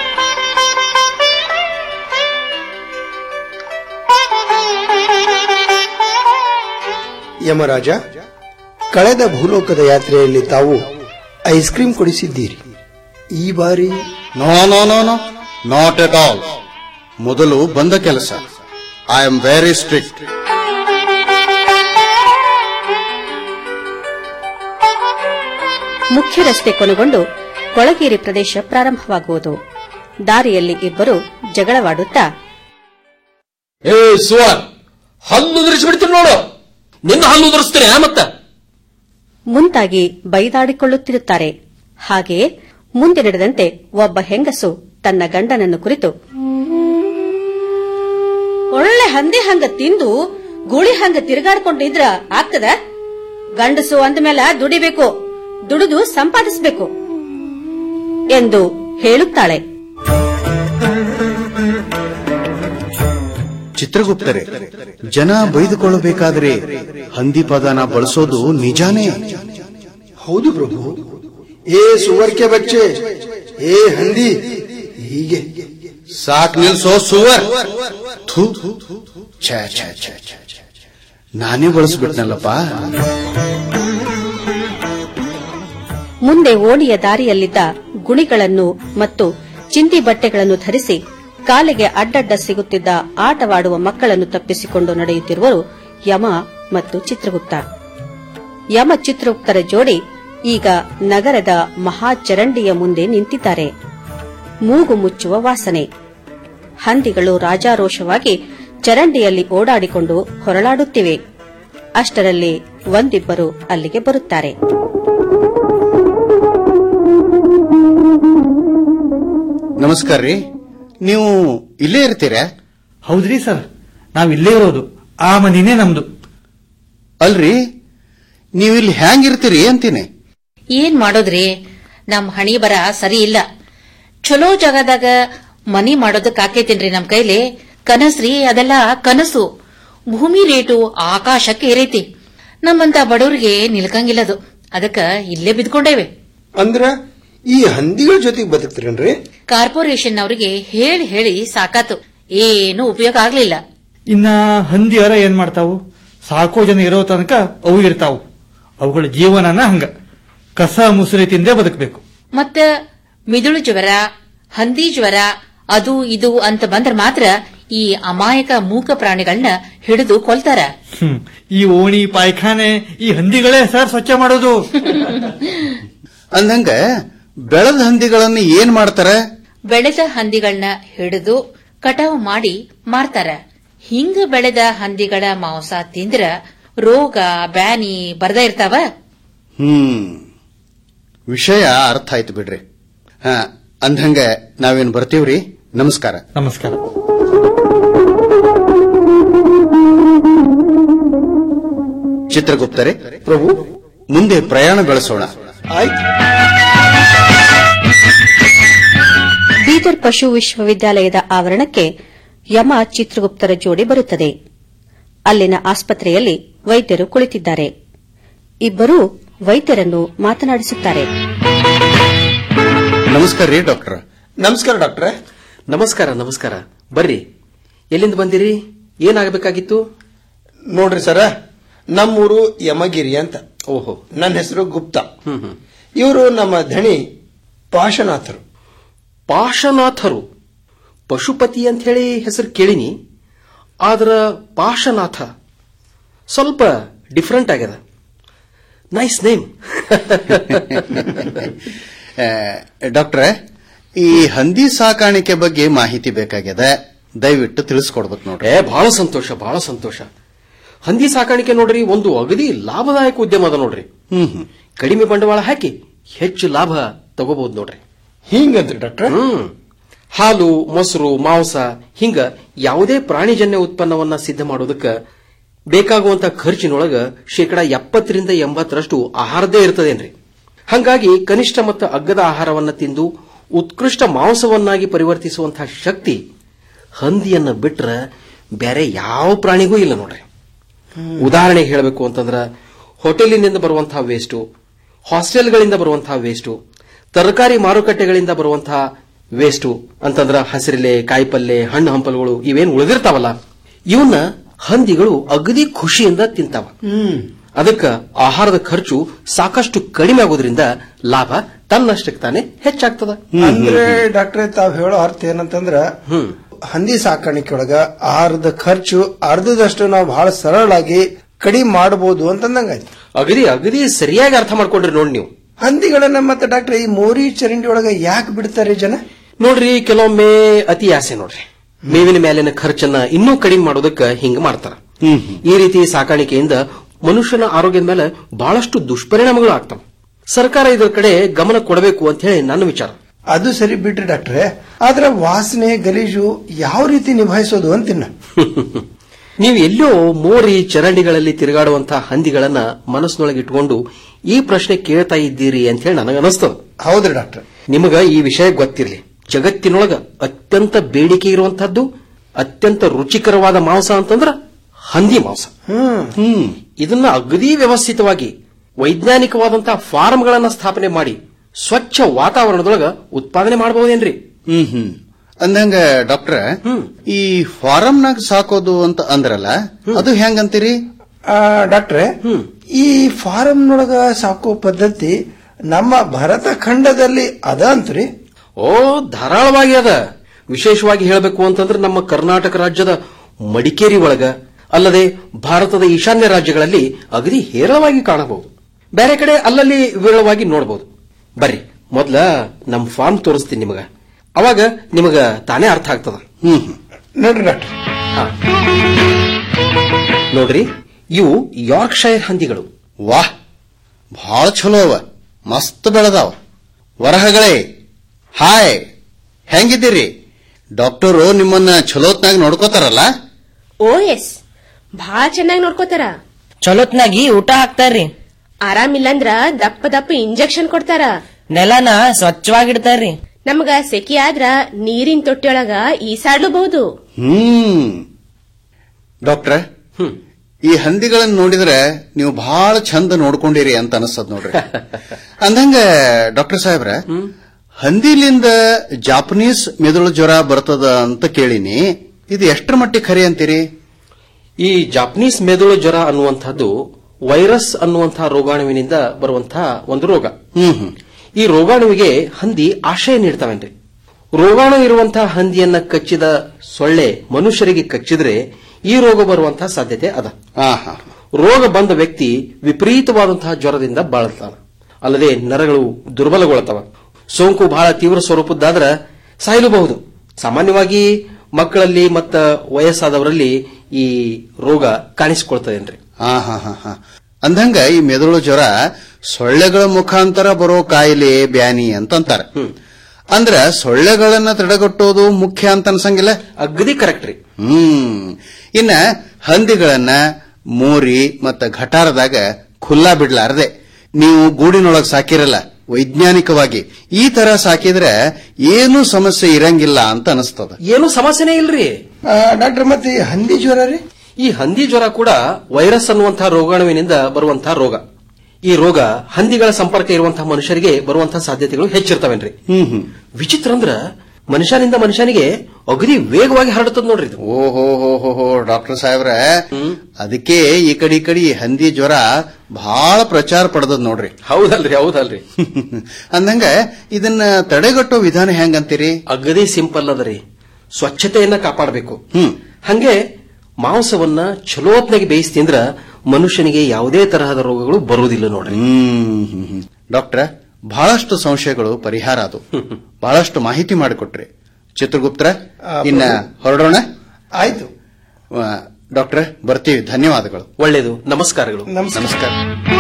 Speaker 20: ಯಮರಾಜ ಕಳೆದ ಭೂಲೋಕದ ಯಾತ್ರೆಯಲ್ಲಿ ತಾವು ಐಸ್ ಕ್ರೀಂ ಕೊಡಿಸಿದ್ದೀರಿ ಈ ಬಾರಿ
Speaker 19: no no no no not at all ಮೊದಲು ಬಂದ ಕೆಲಸ ಐ ಆಮ್ ವೆರಿ ಸ್ಟ್ರಿಕ್ಟ್
Speaker 14: ಮುಖ್ಯ ರಸ್ತೆ ಕೊನೆಗೊಂಡು ಕೊಳಗೇರಿ ಪ್ರದೇಶ ಪ್ರಾರಂಭವಾಗುವುದು ದಾರಿಯಲ್ಲಿ ಇಬ್ಬರು ಜಗಳವಾಡುತ್ತಾ
Speaker 18: ಏ ಸುವರ್ ಹಲ್ಲು ಉದುರಿಸ್ಬಿಡ್ತೀನಿ ನೋಡು ನಿನ್ನ ಹಲ್ಲು ಉದುರಿಸ್ತೀನಿ ಮತ್ತ
Speaker 14: ಮುಂತಾಗಿ ಬೈದಾಡಿಕೊಳ್ಳುತ್ತಿರುತ್ತಾರೆ ಹಾಗೆಯೇ ಮುಂದೆ ನಡೆದಂತೆ ಒಬ್ಬ ಹೆಂಗಸು ತನ್ನ ಗಂಡನನ್ನು ಕುರಿತು ಒಳ್ಳೆ ಹಂದಿ ಹಂಗ ತಿಂದು ಗುಳಿ ಹಂಗ ತಿರುಗಾಡ್ಕೊಂಡಿದ್ರ ಆಗ್ತದ ಗಂಡಸು ಅಂದಮೇಲೆ ದುಡಿಬೇಕು ದುಡಿದು ಸಂಪಾದಿಸಬೇಕು ಎಂದು ಹೇಳುತ್ತಾಳೆ
Speaker 19: ಚಿತ್ರಗುಪ್ತರೆ ಜನ ಬೈದುಕೊಳ್ಳಬೇಕಾದರೆ ಹಂದಿ ಪದನ ಬಳಸೋದು ನಿಜಾನೇ
Speaker 20: ಹೌದು ಪ್ರಭು ಏ ಸುವರ್ಕೆ ಬಚ್ಚೆ ಏ ಹಂದಿ ಹೀಗೆ
Speaker 19: ಸಾಕ್ ನಿಲ್ಸೋ ಸುವರ್ ಥು. ಛೇ ಛೇ ಛೇ ಛೇ ಛೇ. ನಾನೇ ಬಳಸ್ಬಿಟ್ನಲ್ಲಪ್ಪ
Speaker 14: ಮುಂದೆ ಓಣಿಯ ದಾರಿಯಲ್ಲಿದ್ದ ಗುಣಿಗಳನ್ನು ಮತ್ತು ಚಿಂದಿ ಬಟ್ಟೆಗಳನ್ನು ಧರಿಸಿ ಕಾಲಿಗೆ ಅಡ್ಡಡ್ಡ ಸಿಗುತ್ತಿದ್ದ ಆಟವಾಡುವ ಮಕ್ಕಳನ್ನು ತಪ್ಪಿಸಿಕೊಂಡು ನಡೆಯುತ್ತಿರುವರು ಯಮ ಮತ್ತು ಚಿತ್ರಗುಪ್ತ ಯಮ ಚಿತ್ರಗುಪ್ತರ ಜೋಡಿ ಈಗ ನಗರದ ಮಹಾಚರಂಡಿಯ ಮುಂದೆ ನಿಂತಿದ್ದಾರೆ ಮೂಗು ಮುಚ್ಚುವ ವಾಸನೆ ಹಂದಿಗಳು ರಾಜಾರೋಷವಾಗಿ ಚರಂಡಿಯಲ್ಲಿ ಓಡಾಡಿಕೊಂಡು ಹೊರಳಾಡುತ್ತಿವೆ ಅಷ್ಟರಲ್ಲಿ ಒಂದಿಬ್ಬರು ಅಲ್ಲಿಗೆ ಬರುತ್ತಾರೆ
Speaker 19: ನಮಸ್ಕಾರ ರೀ ನೀವು ಇಲ್ಲೇ ಇರ್ತೀರಾ
Speaker 17: ಹೌದ್ರಿ ಸರ್ ನಾವ್ ಇಲ್ಲೇ ಇರೋದು ಆ ಮನಿನೇ ನಮ್ದು
Speaker 19: ಅಲ್ರಿ ನೀವು ಇಲ್ಲಿ ಹ್ಯಾಂಗಿರ್ತೀರಿ ಅಂತೀನಿ
Speaker 15: ಏನ್ ಮಾಡೋದ್ರಿ ನಮ್ ಹಣಿ ಬರ ಸರಿ ಇಲ್ಲ ಚಲೋ ಜಾಗದಾಗ ಮನಿ ಮಾಡೋದಕ್ ಆಕೇತೇನ್ರಿ ನಮ್ ಕೈಲಿ ಕನಸ್ರಿ ಅದೆಲ್ಲ ಕನಸು ಭೂಮಿ ರೇಟು ಆಕಾಶಕ್ಕೆ ಏರೈತಿ ನಮ್ಮಂತ ಬಡವ್ರಿಗೆ ನಿಲ್ಕಂಗಿಲ್ಲದು ಅದಕ್ಕ ಇಲ್ಲೇ ಬಿದ್ಕೊಂಡೇವೆ
Speaker 20: ಅಂದ್ರ ಈ ಹಂದಿಗಳ ಜೊತೆಗೆ ಬದುಕ್ತೀರನ್ರಿ
Speaker 15: ಕಾರ್ಪೊರೇಷನ್ ಅವರಿಗೆ ಹೇಳಿ ಹೇಳಿ ಸಾಕಾತು ಏನು ಉಪಯೋಗ ಆಗ್ಲಿಲ್ಲ
Speaker 17: ಇನ್ನ ಹಂದಿಯರ ಏನ್ ಮಾಡ್ತಾವು ಸಾಕೋ ಜನ ಇರೋ ತನಕ ಅವು ಇರ್ತಾವು ಅವುಗಳ ಜೀವನನ ಹಂಗ ಕಸ ಮುಸುರಿ ತಿಂದೇ ಬದುಕಬೇಕು
Speaker 15: ಮತ್ತ ಮಿದುಳು ಜ್ವರ ಹಂದಿ ಜ್ವರ ಅದು ಇದು ಅಂತ ಬಂದ್ರ ಮಾತ್ರ ಈ ಅಮಾಯಕ ಮೂಕ ಪ್ರಾಣಿಗಳನ್ನ ಹಿಡಿದು ಕೊಲ್ತಾರ
Speaker 17: ಹ್ಮ್ ಈ ಓಣಿ ಪಾಯ್ಖಾನೆ ಈ ಹಂದಿಗಳೇ ಸರ್ ಸ್ವಚ್ಛ ಮಾಡೋದು
Speaker 19: ಅಂದಂಗ ಬೆಳೆದ ಹಂದಿಗಳನ್ನು ಏನ್ ಮಾಡ್ತಾರ
Speaker 15: ಬೆಳೆದ ಹಂದಿಗಳನ್ನ ಹಿಡಿದು ಕಟಾವು ಮಾಡಿ ಮಾರ್ತಾರ ಹಿಂಗ ಬೆಳೆದ ಹಂದಿಗಳ ಮಾಂಸ ತಿಂದ್ರ ರೋಗ ಬ್ಯಾನಿ ಬರ್ದ ಇರ್ತಾವ
Speaker 19: ಹ್ಮ್ ವಿಷಯ ಅರ್ಥ ಆಯ್ತು ಬಿಡ್ರಿ ಹಾ ಅಂದಂಗ ನಾವೇನ್ ಬರ್ತೀವ್ರಿ ನಮಸ್ಕಾರ
Speaker 17: ನಮಸ್ಕಾರ
Speaker 19: ಚಿತ್ರಗುಪ್ತರೆ ಪ್ರಭು ಮುಂದೆ ಪ್ರಯಾಣ ಬೆಳೆಸೋಣ
Speaker 14: ಬೀದರ್ ಪಶು ವಿಶ್ವವಿದ್ಯಾಲಯದ ಆವರಣಕ್ಕೆ ಯಮ ಚಿತ್ರಗುಪ್ತರ ಜೋಡಿ ಬರುತ್ತದೆ ಅಲ್ಲಿನ ಆಸ್ಪತ್ರೆಯಲ್ಲಿ ವೈದ್ಯರು ಕುಳಿತಿದ್ದಾರೆ ಇಬ್ಬರೂ ವೈದ್ಯರನ್ನು ಮಾತನಾಡಿಸುತ್ತಾರೆ
Speaker 19: ನಮಸ್ಕಾರ ರೀ ಡಾಕ್ಟರ್
Speaker 20: ನಮಸ್ಕಾರ ಡಾಕ್ಟ್ರೆ
Speaker 2: ನಮಸ್ಕಾರ ನಮಸ್ಕಾರ ಬರ್ರಿ ಎಲ್ಲಿಂದ ಬಂದಿರಿ ಏನಾಗಬೇಕಾಗಿತ್ತು
Speaker 20: ನೋಡ್ರಿ ಸರ ನಮ್ಮೂರು ಯಮಗಿರಿ ಅಂತ
Speaker 2: ಓಹೋ
Speaker 20: ನನ್ನ ಹೆಸರು ಗುಪ್ತಾ ಇವರು ನಮ್ಮ ಧಣಿ ಪಾಶನಾಥರು
Speaker 2: ಪಾಶನಾಥರು ಪಶುಪತಿ ಅಂತ ಹೇಳಿ ಹೆಸರು ಕೇಳಿನಿ ಆದ್ರ ಪಾಶನಾಥ ಸ್ವಲ್ಪ ಡಿಫ್ರೆಂಟ್ ಆಗ್ಯದ ನೈಸ್ ನೇಮ್
Speaker 19: ಡಾಕ್ಟ್ರೆ ಈ ಹಂದಿ ಸಾಕಾಣಿಕೆ ಬಗ್ಗೆ ಮಾಹಿತಿ ಬೇಕಾಗ್ಯದ ದಯವಿಟ್ಟು ತಿಳಿಸ್ಕೊಡ್ಬೇಕು ನೋಡ್ರಿ
Speaker 2: ಏ ಬಹಳ ಸಂತೋಷ ಬಹಳ ಸಂತೋಷ ಹಂದಿ ಸಾಕಾಣಿಕೆ ನೋಡ್ರಿ ಒಂದು ಅಗದಿ ಲಾಭದಾಯಕ ಉದ್ಯಮ ಅದ ನೋಡ್ರಿ ಕಡಿಮೆ ಬಂಡವಾಳ ಹಾಕಿ ಹೆಚ್ಚು ಲಾಭ ತಗೋಬಹುದು ನೋಡ್ರಿ
Speaker 20: ಹಿಂಗಂತ್ರಿ ಡಾಕ್ಟ್ರೆ
Speaker 2: ಹ್ಮ್ ಹಾಲು ಮೊಸರು ಮಾಂಸ ಹಿಂಗ ಯಾವುದೇ ಪ್ರಾಣಿಜನ್ಯ ಉತ್ಪನ್ನವನ್ನ ಸಿದ್ಧ ಮಾಡೋದಕ್ಕ ಬೇಕಾಗುವಂತ ಖರ್ಚಿನೊಳಗ ಶೇಕಡಾ ಎಪ್ಪತ್ತರಿಂದ ಎಂಬತ್ತರಷ್ಟು ಆಹಾರದೇ ಇರ್ತದೇನ್ರಿ ಹಂಗಾಗಿ ಕನಿಷ್ಠ ಮತ್ತು ಅಗ್ಗದ ಆಹಾರವನ್ನ ತಿಂದು ಉತ್ಕೃಷ್ಟ ಮಾಂಸವನ್ನಾಗಿ ಪರಿವರ್ತಿಸುವಂತಹ ಶಕ್ತಿ ಹಂದಿಯನ್ನ ಬಿಟ್ರ ಬೇರೆ ಯಾವ ಪ್ರಾಣಿಗೂ ಇಲ್ಲ ನೋಡ್ರಿ ಉದಾಹರಣೆಗೆ ಹೇಳಬೇಕು ಅಂತಂದ್ರ ಹೋಟೆಲಿನಿಂದ ಬರುವಂತಹ ವೇಸ್ಟು ಹಾಸ್ಟೆಲ್ಗಳಿಂದ ಬರುವಂತಹ ವೇಸ್ಟು ತರಕಾರಿ ಮಾರುಕಟ್ಟೆಗಳಿಂದ ಬರುವಂತಹ ವೇಸ್ಟು ಅಂತಂದ್ರ ಹಸಿರಿಲೆ ಕಾಯಿಪಲ್ಲೆ ಹಣ್ಣು ಹಂಪಲುಗಳು ಇವೇನು ಉಳಿದಿರ್ತಾವಲ್ಲ ಇವನ್ನ ಹಂದಿಗಳು ಅಗದಿ ಖುಷಿಯಿಂದ ತಿಂತಾವ ಅದಕ್ಕ ಆಹಾರದ ಖರ್ಚು ಸಾಕಷ್ಟು ಕಡಿಮೆ ಆಗೋದ್ರಿಂದ ಲಾಭ ತನ್ನಷ್ಟಕ್ಕೆ ತಾನೇ ಹೆಚ್ಚಾಗ್ತದ
Speaker 20: ಅಂದ್ರೆ ಡಾಕ್ಟ್ರೆ ತಾವ್ ಹೇಳೋ ಅರ್ಥ ಏನಂತಂದ್ರ ಹಂದಿ ಸಾಕಾಣಿಕೆ ಒಳಗ ಆಹಾರದ ಖರ್ಚು ಅರ್ಧದಷ್ಟು ನಾವು ಬಹಳ ಸರಳಾಗಿ ಕಡಿಮೆ ಮಾಡಬಹುದು ಅಂತಂದಂಗಾಯ್ತು
Speaker 2: ಅಗದಿ ಅಗದಿ ಸರಿಯಾಗಿ ಅರ್ಥ ಮಾಡ್ಕೊಂಡ್ರಿ ನೋಡಿ ನೀವು
Speaker 20: ಹಂದಿಗಳನ್ನ ಮತ್ತೆ ಡಾಕ್ಟ್ರೆ ಈ ಮೋರಿ ಚರಂಡಿ ಒಳಗ ಯಾಕೆ ಬಿಡ್ತಾರೆ ಜನ
Speaker 2: ನೋಡ್ರಿ ಕೆಲವೊಮ್ಮೆ ಅತಿ ಆಸೆ ನೋಡ್ರಿ ಮೇವಿನ ಮೇಲಿನ ಖರ್ಚನ್ನ ಇನ್ನೂ ಕಡಿಮೆ ಮಾಡೋದಕ್ಕ ಹಿಂಗ ಮಾಡ್ತಾರ ಈ ರೀತಿ ಸಾಕಾಣಿಕೆಯಿಂದ ಮನುಷ್ಯನ ಆರೋಗ್ಯದ ಮೇಲೆ ಬಹಳಷ್ಟು ದುಷ್ಪರಿಣಾಮಗಳು ಆಗ್ತವೆ ಸರ್ಕಾರ ಇದರ ಕಡೆ ಗಮನ ಕೊಡಬೇಕು ಅಂತ ಹೇಳಿ ನನ್ನ ವಿಚಾರ
Speaker 20: ಅದು ಸರಿ ಬಿಟ್ರಿ ಡಾಕ್ಟ್ರೆ ಆದ್ರ ವಾಸನೆ ಗಲೀಜು ಯಾವ ರೀತಿ ನಿಭಾಯಿಸೋದು ಅಂತಿನ್ನ
Speaker 2: ನೀವು ಎಲ್ಲೋ ಮೋರಿ ಚರಂಡಿಗಳಲ್ಲಿ ತಿರುಗಾಡುವಂತಹ ಹಂದಿಗಳನ್ನ ಮನಸ್ಸಿನೊಳಗೆ ಇಟ್ಕೊಂಡು ಈ ಪ್ರಶ್ನೆ ಕೇಳ್ತಾ ಇದ್ದೀರಿ ಅಂತ ಹೇಳಿ ನನಗೆ ಅನಿಸ್ತದ
Speaker 20: ಹೌದ್ರಿ ಡಾಕ್ಟರ್
Speaker 2: ನಿಮಗ ಈ ವಿಷಯ ಗೊತ್ತಿರಲಿ ಜಗತ್ತಿನೊಳಗ ಅತ್ಯಂತ ಬೇಡಿಕೆ ಇರುವಂತಹದ್ದು ಅತ್ಯಂತ ರುಚಿಕರವಾದ ಮಾಂಸ ಅಂತಂದ್ರ ಹಂದಿ ಮಾಂಸ ಹ್ಮ್ ಇದನ್ನ ಅಗದಿ ವ್ಯವಸ್ಥಿತವಾಗಿ ವೈಜ್ಞಾನಿಕವಾದಂತಹ ಫಾರ್ಮ್ಗಳನ್ನ ಸ್ಥಾಪನೆ ಮಾಡಿ ಸ್ವಚ್ಛ ವಾತಾವರಣದೊಳಗ ಉತ್ಪಾದನೆ ಮಾಡಬಹುದೇನ್ರಿ
Speaker 19: ಹ್ಮ್ ಹ್ಮ್ ಅಂದಂಗ ಡಾಕ್ಟ್ರ ಈ ಫಾರಂನಾಗ ಸಾಕೋದು ಅಂತ ಅಂದ್ರಲ್ಲ ಅದು ಹೆಂಗಂತೀರಿ
Speaker 20: ಡಾಕ್ಟ್ರೆ ಈ ಫಾರಂನೊಳಗ ಸಾಕೋ ಪದ್ಧತಿ ನಮ್ಮ ಭರತ ಖಂಡದಲ್ಲಿ ಅದ ಅಂತ್ರಿ
Speaker 2: ಓ ಧಾರಾಳವಾಗಿ ಅದ ವಿಶೇಷವಾಗಿ ಹೇಳಬೇಕು ಅಂತಂದ್ರೆ ನಮ್ಮ ಕರ್ನಾಟಕ ರಾಜ್ಯದ ಮಡಿಕೇರಿ ಒಳಗ ಅಲ್ಲದೆ ಭಾರತದ ಈಶಾನ್ಯ ರಾಜ್ಯಗಳಲ್ಲಿ ಅಗದಿ ಹೇರಳವಾಗಿ ಕಾಣಬಹುದು ಬೇರೆ ಕಡೆ ಅಲ್ಲಲ್ಲಿ ವಿರಳವಾಗಿ ನೋಡಬಹುದು ಬರ್ರಿ ಮೊದ್ಲ ನಮ್ ಫಾರ್ಮ್ ತೋರಿಸ್ತೀನಿ ನಿಮಗ ಅವಾಗ ನಿಮಗ ತಾನೇ ಅರ್ಥ ಆಗ್ತದ
Speaker 20: ಹ್ಮ್ ನೋಡ್ರಿ ಡಾಕ್ಟರ್
Speaker 2: ನೋಡ್ರಿ ಇವು ಯಾರ್ಕ್ಷೈರ್ ಹಂದಿಗಳು
Speaker 19: ವಾಹ್ ಬಹಳ ಚಲೋ ಅವ ಮಸ್ತ್ ಬೆಳೆದಾವ ವರಹಗಳೇ ಹಾಯ್ ಹೆಂಗಿದ್ದೀರಿ ಡಾಕ್ಟರು ನಿಮ್ಮನ್ನ ಚಲೋತ್ನಾಗ ನೋಡ್ಕೋತಾರಲ್ಲ
Speaker 23: ಓ ಎಸ್ ಭಾಳ ಚೆನ್ನಾಗಿ ನೋಡ್ಕೋತಾರ
Speaker 7: ಚಲೋತ್ನಾಗಿ ಊಟ ಹಾಕ್ತಾರ್ರಿ
Speaker 23: ಆರಾಮಿಲ್ಲಂದ್ರ ದಪ್ಪ ದಪ್ಪ ಇಂಜೆಕ್ಷನ್ ಕೊಡ್ತಾರ
Speaker 7: ನೆಲನ ಸ್ವಚ್ಛವಾಗಿಡ್ತಾರ್ರಿ
Speaker 23: ನಮಗ ಸೆಖಿ ಆದ್ರ ನೀರಿನ ತೊಟ್ಟಿಯೊಳಗ ಈಸಾಡ್ಲೂಬಹುದು
Speaker 19: ಹ್ಮ್ ಡಾಕ್ಟ್ರ ಈ ಹಂದಿಗಳನ್ನ ನೋಡಿದ್ರೆ ನೀವು ಬಹಳ ಚಂದ ನೋಡ್ಕೊಂಡಿರಿ ಅಂತ ಅನಿಸ್ತದ ನೋಡ್ರಿ ಅಂದಂಗ ಡಾಕ್ಟರ್ ಸಾಹೇಬ್ರ ಹಂದಿಲಿಂದ ಜಾಪನೀಸ್ ಮೆದುಳು ಜ್ವರ ಬರ್ತದ ಅಂತ ಕೇಳಿನಿ ಇದು ಎಷ್ಟರ ಮಟ್ಟಿಗೆ ಖರೆ ಅಂತೀರಿ
Speaker 2: ಈ ಜಾಪನೀಸ್ ಮೆದುಳು ಜ್ವರ ಅನ್ನುವಂಥದ್ದು ವೈರಸ್ ಅನ್ನುವಂತಹ ರೋಗಾಣುವಿನಿಂದ ಬರುವಂತಹ ಒಂದು ರೋಗ ಈ ರೋಗಾಣುವಿಗೆ ಹಂದಿ ಆಶ್ರಯ ನೀಡ್ತಾವೇನ್ರಿ ರೋಗಾಣು ಇರುವಂತಹ ಹಂದಿಯನ್ನ ಕಚ್ಚಿದ ಸೊಳ್ಳೆ ಮನುಷ್ಯರಿಗೆ ಕಚ್ಚಿದ್ರೆ ಈ ರೋಗ ಬರುವಂತಹ ಸಾಧ್ಯತೆ ಅದ ರೋಗ ಬಂದ ವ್ಯಕ್ತಿ ವಿಪರೀತವಾದಂತಹ ಜ್ವರದಿಂದ ಬಾಳುತ್ತಾನ ಅಲ್ಲದೆ ನರಗಳು ದುರ್ಬಲಗೊಳ್ತಾವ ಸೋಂಕು ಬಹಳ ತೀವ್ರ ಸ್ವರೂಪದ್ದಾದ್ರ ಸಾಯಲೂಬಹುದು ಸಾಮಾನ್ಯವಾಗಿ ಮಕ್ಕಳಲ್ಲಿ ಮತ್ತ ವಯಸ್ಸಾದವರಲ್ಲಿ ಈ ರೋಗ ಕಾಣಿಸಿಕೊಳ್ತದೇನ್ರಿ
Speaker 19: ಹಾ ಹಾ ಹಾ ಹಾ ಅಂದಂಗ ಈ ಮೆದುಳು ಜ್ವರ ಸೊಳ್ಳೆಗಳ ಮುಖಾಂತರ ಬರೋ ಕಾಯಿಲೆ ಬ್ಯಾನಿ ಅಂತ ಅಂತಾರ ಅಂದ್ರ ಸೊಳ್ಳೆಗಳನ್ನ ತಡೆಗಟ್ಟೋದು ಮುಖ್ಯ ಅಂತ ಅನ್ಸಂಗಿಲ್ಲ
Speaker 2: ಅಗದಿ ಕರೆಕ್ಟ್ ರೀ
Speaker 19: ಹ್ಮ್ ಇನ್ನ ಹಂದಿಗಳನ್ನ ಮೋರಿ ಮತ್ತ ಘಟಾರದಾಗ ಖುಲ್ಲಾ ಬಿಡ್ಲಾರ್ದೆ ನೀವು ಗೂಡಿನೊಳಗ್ ಸಾಕಿರಲ್ಲ ವೈಜ್ಞಾನಿಕವಾಗಿ ಈ ತರ ಸಾಕಿದ್ರೆ ಏನೂ ಸಮಸ್ಯೆ ಇರಂಗಿಲ್ಲ ಅಂತ ಅನಿಸ್ತದ
Speaker 2: ಏನು ಸಮಸ್ಯೆನೇ ಇಲ್ರಿ
Speaker 20: ಡಾಕ್ಟರ್ ಮತ್ತೆ ಈ ಹಂದಿ ಜ್ವರ ರೀ
Speaker 2: ಈ ಹಂದಿ ಜ್ವರ ಕೂಡ ವೈರಸ್ ಅನ್ನುವಂತಹ ರೋಗಾಣುವಿನಿಂದ ಬರುವಂತಹ ರೋಗ ಈ ರೋಗ ಹಂದಿಗಳ ಸಂಪರ್ಕ ಇರುವಂತಹ ಮನುಷ್ಯರಿಗೆ ಬರುವಂತಹ ಸಾಧ್ಯತೆಗಳು ಹೆಚ್ಚಿರ್ತಾವೇನ್ರಿ
Speaker 19: ಹ್ಮ್ ಹ್ಮ್
Speaker 2: ವಿಚಿತ್ರ ಅಂದ್ರ ಮನುಷ್ಯನಿಂದ ಮನುಷ್ಯನಿಗೆ ಅಗದಿ ವೇಗವಾಗಿ ಹರಡುತ್ತದ ನೋಡ್ರಿ ಇದು
Speaker 19: ಓಹೋ ಹೋ ಹೋ ಹೋ ಡಾಕ್ಟರ್ ಸಾಹೇಬ್ರ ಅದಕ್ಕೆ ಈ ಕಡೆ ಈ ಕಡೆ ಈ ಹಂದಿ ಜ್ವರ ಬಹಳ ಪ್ರಚಾರ ಪಡೆದದ್ ನೋಡ್ರಿ
Speaker 2: ಹೌದಲ್ರಿ ಹೌದಲ್ರಿ
Speaker 19: ಅಂದಂಗ ಇದನ್ನ ತಡೆಗಟ್ಟೋ ವಿಧಾನ ಹೆಂಗಂತೀರಿ
Speaker 2: ಅಗದಿ ಸಿಂಪಲ್ ಅದರಿ ಸ್ವಚ್ಛತೆಯನ್ನ ಕಾಪಾಡಬೇಕು ಹಂಗೆ ಮಾಂಸವನ್ನ ಚಲೋತ್ನಾಗಿ ಬೇಯಿಸಿ ತಿಂದ್ರ ಮನುಷ್ಯನಿಗೆ ಯಾವುದೇ ತರಹದ ರೋಗಗಳು ಬರುವುದಿಲ್ಲ ನೋಡ್ರಿ
Speaker 19: ಹ್ಮ್ ಡಾಕ್ಟ್ರ ಬಹಳಷ್ಟು ಸಂಶಯಗಳು ಪರಿಹಾರ ಅದು ಬಹಳಷ್ಟು ಮಾಹಿತಿ ಮಾಡಿಕೊಟ್ರಿ ಚಿತ್ರಗುಪ್ತರ ಇನ್ನ ಹೊರಡೋಣ
Speaker 20: ಆಯ್ತು
Speaker 19: ಡಾಕ್ಟ್ರ ಬರ್ತೀವಿ ಧನ್ಯವಾದಗಳು
Speaker 2: ಒಳ್ಳೇದು ನಮಸ್ಕಾರಗಳು
Speaker 19: ನಮಸ್ಕಾರ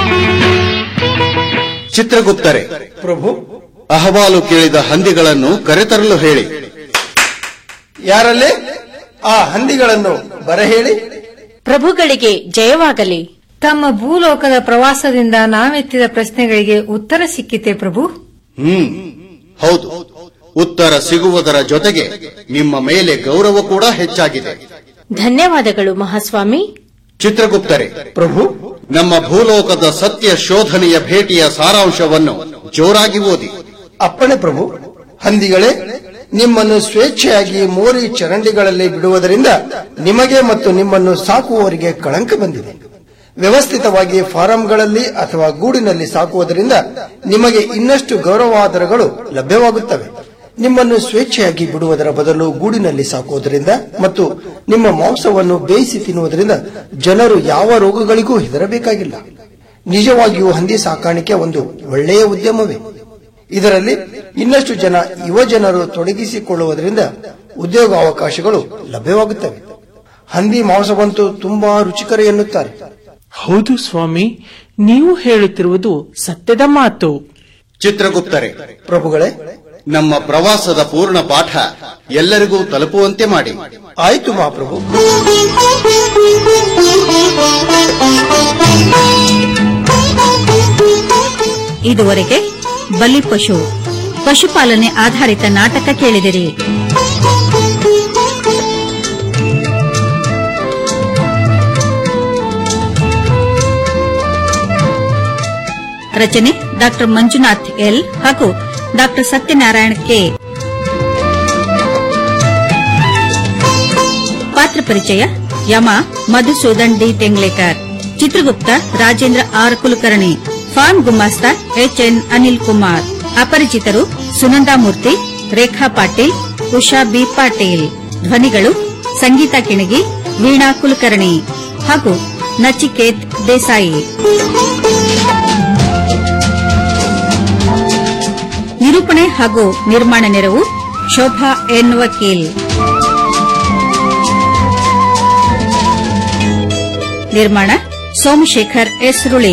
Speaker 19: ಚಿತ್ರಗುಪ್ತರೆ
Speaker 20: ಪ್ರಭು
Speaker 19: ಅಹವಾಲು ಕೇಳಿದ ಹಂದಿಗಳನ್ನು ಕರೆತರಲು ಹೇಳಿ
Speaker 20: ಯಾರಲ್ಲಿ ಆ ಹಂದಿಗಳನ್ನು ಬರ ಹೇಳಿ
Speaker 15: ಪ್ರಭುಗಳಿಗೆ ಜಯವಾಗಲಿ
Speaker 6: ತಮ್ಮ ಭೂಲೋಕದ ಪ್ರವಾಸದಿಂದ ನಾವೆತ್ತಿದ ಪ್ರಶ್ನೆಗಳಿಗೆ ಉತ್ತರ ಸಿಕ್ಕಿತೆ ಪ್ರಭು
Speaker 19: ಹ್ಮ್ ಹೌದು ಉತ್ತರ ಸಿಗುವುದರ ಜೊತೆಗೆ ನಿಮ್ಮ ಮೇಲೆ ಗೌರವ ಕೂಡ ಹೆಚ್ಚಾಗಿದೆ
Speaker 15: ಧನ್ಯವಾದಗಳು ಮಹಾಸ್ವಾಮಿ
Speaker 19: ಚಿತ್ರಗುಪ್ತರೆ
Speaker 20: ಪ್ರಭು
Speaker 19: ನಮ್ಮ ಭೂಲೋಕದ ಸತ್ಯ ಶೋಧನೆಯ ಭೇಟಿಯ ಸಾರಾಂಶವನ್ನು ಜೋರಾಗಿ ಓದಿ
Speaker 20: ಅಪ್ಪಣೆ ಪ್ರಭು ಹಂದಿಗಳೇ ನಿಮ್ಮನ್ನು ಸ್ವೇಚ್ಛೆಯಾಗಿ ಮೋರಿ ಚರಂಡಿಗಳಲ್ಲಿ ಬಿಡುವುದರಿಂದ ನಿಮಗೆ ಮತ್ತು ನಿಮ್ಮನ್ನು ಸಾಕುವವರಿಗೆ ಕಳಂಕ ಬಂದಿದೆ ವ್ಯವಸ್ಥಿತವಾಗಿ ಫಾರಂಗಳಲ್ಲಿ ಅಥವಾ ಗೂಡಿನಲ್ಲಿ ಸಾಕುವುದರಿಂದ ನಿಮಗೆ ಇನ್ನಷ್ಟು ಗೌರವಾದರಗಳು ಲಭ್ಯವಾಗುತ್ತವೆ ನಿಮ್ಮನ್ನು ಸ್ವೇಚ್ಛೆಯಾಗಿ ಬಿಡುವುದರ ಬದಲು ಗೂಡಿನಲ್ಲಿ ಸಾಕುವುದರಿಂದ ಮತ್ತು ನಿಮ್ಮ ಮಾಂಸವನ್ನು ಬೇಯಿಸಿ ತಿನ್ನುವುದರಿಂದ ಜನರು ಯಾವ ರೋಗಗಳಿಗೂ ಹೆದರಬೇಕಾಗಿಲ್ಲ ನಿಜವಾಗಿಯೂ ಹಂದಿ ಸಾಕಾಣಿಕೆ ಒಂದು ಒಳ್ಳೆಯ ಉದ್ಯಮವೇ ಇದರಲ್ಲಿ ಇನ್ನಷ್ಟು ಜನ ಯುವ ಜನರು ತೊಡಗಿಸಿಕೊಳ್ಳುವುದರಿಂದ ಉದ್ಯೋಗಾವಕಾಶಗಳು ಲಭ್ಯವಾಗುತ್ತವೆ ಹಂದಿ ಮಾಂಸವಂತೂ ತುಂಬಾ ರುಚಿಕರ ಎನ್ನುತ್ತಾರೆ
Speaker 1: ಹೌದು ಸ್ವಾಮಿ ನೀವು ಹೇಳುತ್ತಿರುವುದು ಸತ್ಯದ ಮಾತು
Speaker 19: ಚಿತ್ರಗುಪ್ತರೆ
Speaker 20: ಪ್ರಭುಗಳೇ
Speaker 19: ನಮ್ಮ ಪ್ರವಾಸದ ಪೂರ್ಣ ಪಾಠ ಎಲ್ಲರಿಗೂ ತಲುಪುವಂತೆ ಮಾಡಿ
Speaker 20: ಆಯ್ತು ಮಹಾಪ್ರಭು
Speaker 13: ಇದುವರೆಗೆ ಬಲಿಪಶು ಪಶುಪಾಲನೆ ಆಧಾರಿತ ನಾಟಕ ಕೇಳಿದಿರಿ ರಚನೆ ಡಾಕ್ಟರ್ ಮಂಜುನಾಥ್ ಎಲ್ ಹಾಗೂ ಡಾಕ್ಟರ್ ಸತ್ಯನಾರಾಯಣ ಕೆ ಪಾತ್ರ ಪರಿಚಯ ಯಮ ಮಧುಸೂದನ್ ಡಿ ತೆಂಗ್ಲೇಕರ್ ಚಿತ್ರಗುಪ್ತ ರಾಜೇಂದ್ರ ಆರ್ ಕುಲಕರ್ಣಿ ಫಾರ್ಮ್ ಗುಮಾಸ್ತ ಎಚ್ಎನ್ ಅನಿಲ್ ಕುಮಾರ್ ಅಪರಿಚಿತರು ಸುನಂದಾ ಮೂರ್ತಿ ರೇಖಾ ಪಾಟೀಲ್ ಉಷಾ ಬಿ ಪಾಟೀಲ್ ಧ್ವನಿಗಳು ಸಂಗೀತ ಕಿಣಗಿ ವೀಣಾ ಕುಲಕರ್ಣಿ ಹಾಗೂ ನಚಿಕೇತ್ ದೇಸಾಯಿ ನಿರೂಪಣೆ ಹಾಗೂ ನಿರ್ಮಾಣ ನೆರವು ಶೋಭಾ ಎನ್ ವಕೀಲ್ ನಿರ್ಮಾಣ ಸೋಮಶೇಖರ್ ಎಸ್ ರುಳಿ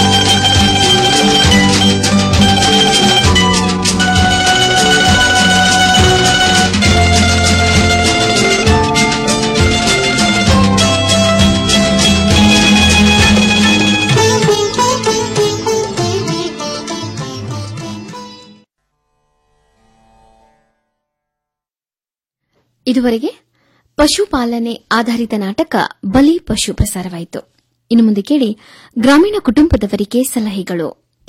Speaker 4: ಇದುವರೆಗೆ ಪಶುಪಾಲನೆ ಆಧಾರಿತ ನಾಟಕ ಬಲಿ ಪಶು ಪ್ರಸಾರವಾಯಿತು ಇನ್ನು ಮುಂದೆ ಕೇಳಿ ಗ್ರಾಮೀಣ ಕುಟುಂಬದವರಿಗೆ ಸಲಹೆಗಳು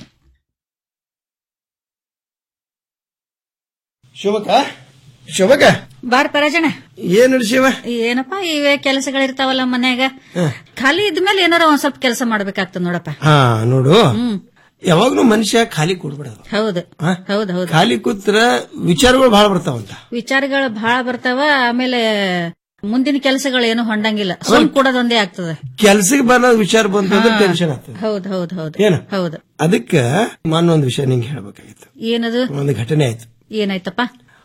Speaker 20: ಶುಭಕ ಶುಭಕ
Speaker 13: ಬಾರ್ ಪರಾಜಣ
Speaker 20: ಏನು ಶಿವ
Speaker 13: ಏನಪ್ಪಾ ಇವೇ ಕೆಲಸಗಳಿರ್ತಾವಲ್ಲ ಮನ್ಯಾಗ ಖಾಲಿ ಇದ್ಮೇಲೆ ಏನಾರ ಒಂದ್ ಸ್ವಲ್ಪ ಕೆಲಸ ಮಾಡ್ಬೇಕಾಗ್ತದ ನೋಡಪ್ಪ
Speaker 20: ಹಾ ನೋಡು
Speaker 13: ಹ್ಮ್
Speaker 20: ಯಾವಾಗ್ಲೂ ಮನುಷ್ಯ ಖಾಲಿ ಕೂಡ್ಬಿಡೋದು
Speaker 13: ಹೌದು ಹೌದು ಹೌದು
Speaker 20: ಖಾಲಿ ಕೂತ್ರ ವಿಚಾರಗಳು ಬಹಳ ಬರ್ತಾವಂತ
Speaker 13: ವಿಚಾರಗಳು ಬಹಳ ಬರ್ತಾವ ಆಮೇಲೆ ಮುಂದಿನ ಕೆಲಸಗಳು ಏನು ಹೊಂಡಂಗಿಲ್ಲ ಸುಮ್ ಕೊಡೋದೊಂದೇ ಆಗ್ತದ
Speaker 20: ಕೆಲ್ಸಕ್ಕೆ ಬರೋದ್ ವಿಚಾರ ಬಂತು ಅಂದ್ರೆ
Speaker 13: ಹಾ.
Speaker 20: ಟೆನ್ಷನ್ ಆಗ್ತದೆ
Speaker 13: ಹೌದ್ ಹೌದ್ ಹೌದ್
Speaker 20: ಏನು
Speaker 13: ಹೌದು
Speaker 20: ಅದಕ್ಕೆ ನಾನು ಒಂದು ವಿಷಯ ನಿಂಗೆ ಹೇಳ್ಬೇಕಾಗಿತ್ತು
Speaker 13: ಏನದು
Speaker 20: ಒಂದು ಘಟನೆ ಆಯ್ತು
Speaker 13: ಏನಾಯ್ತಪ್ಪ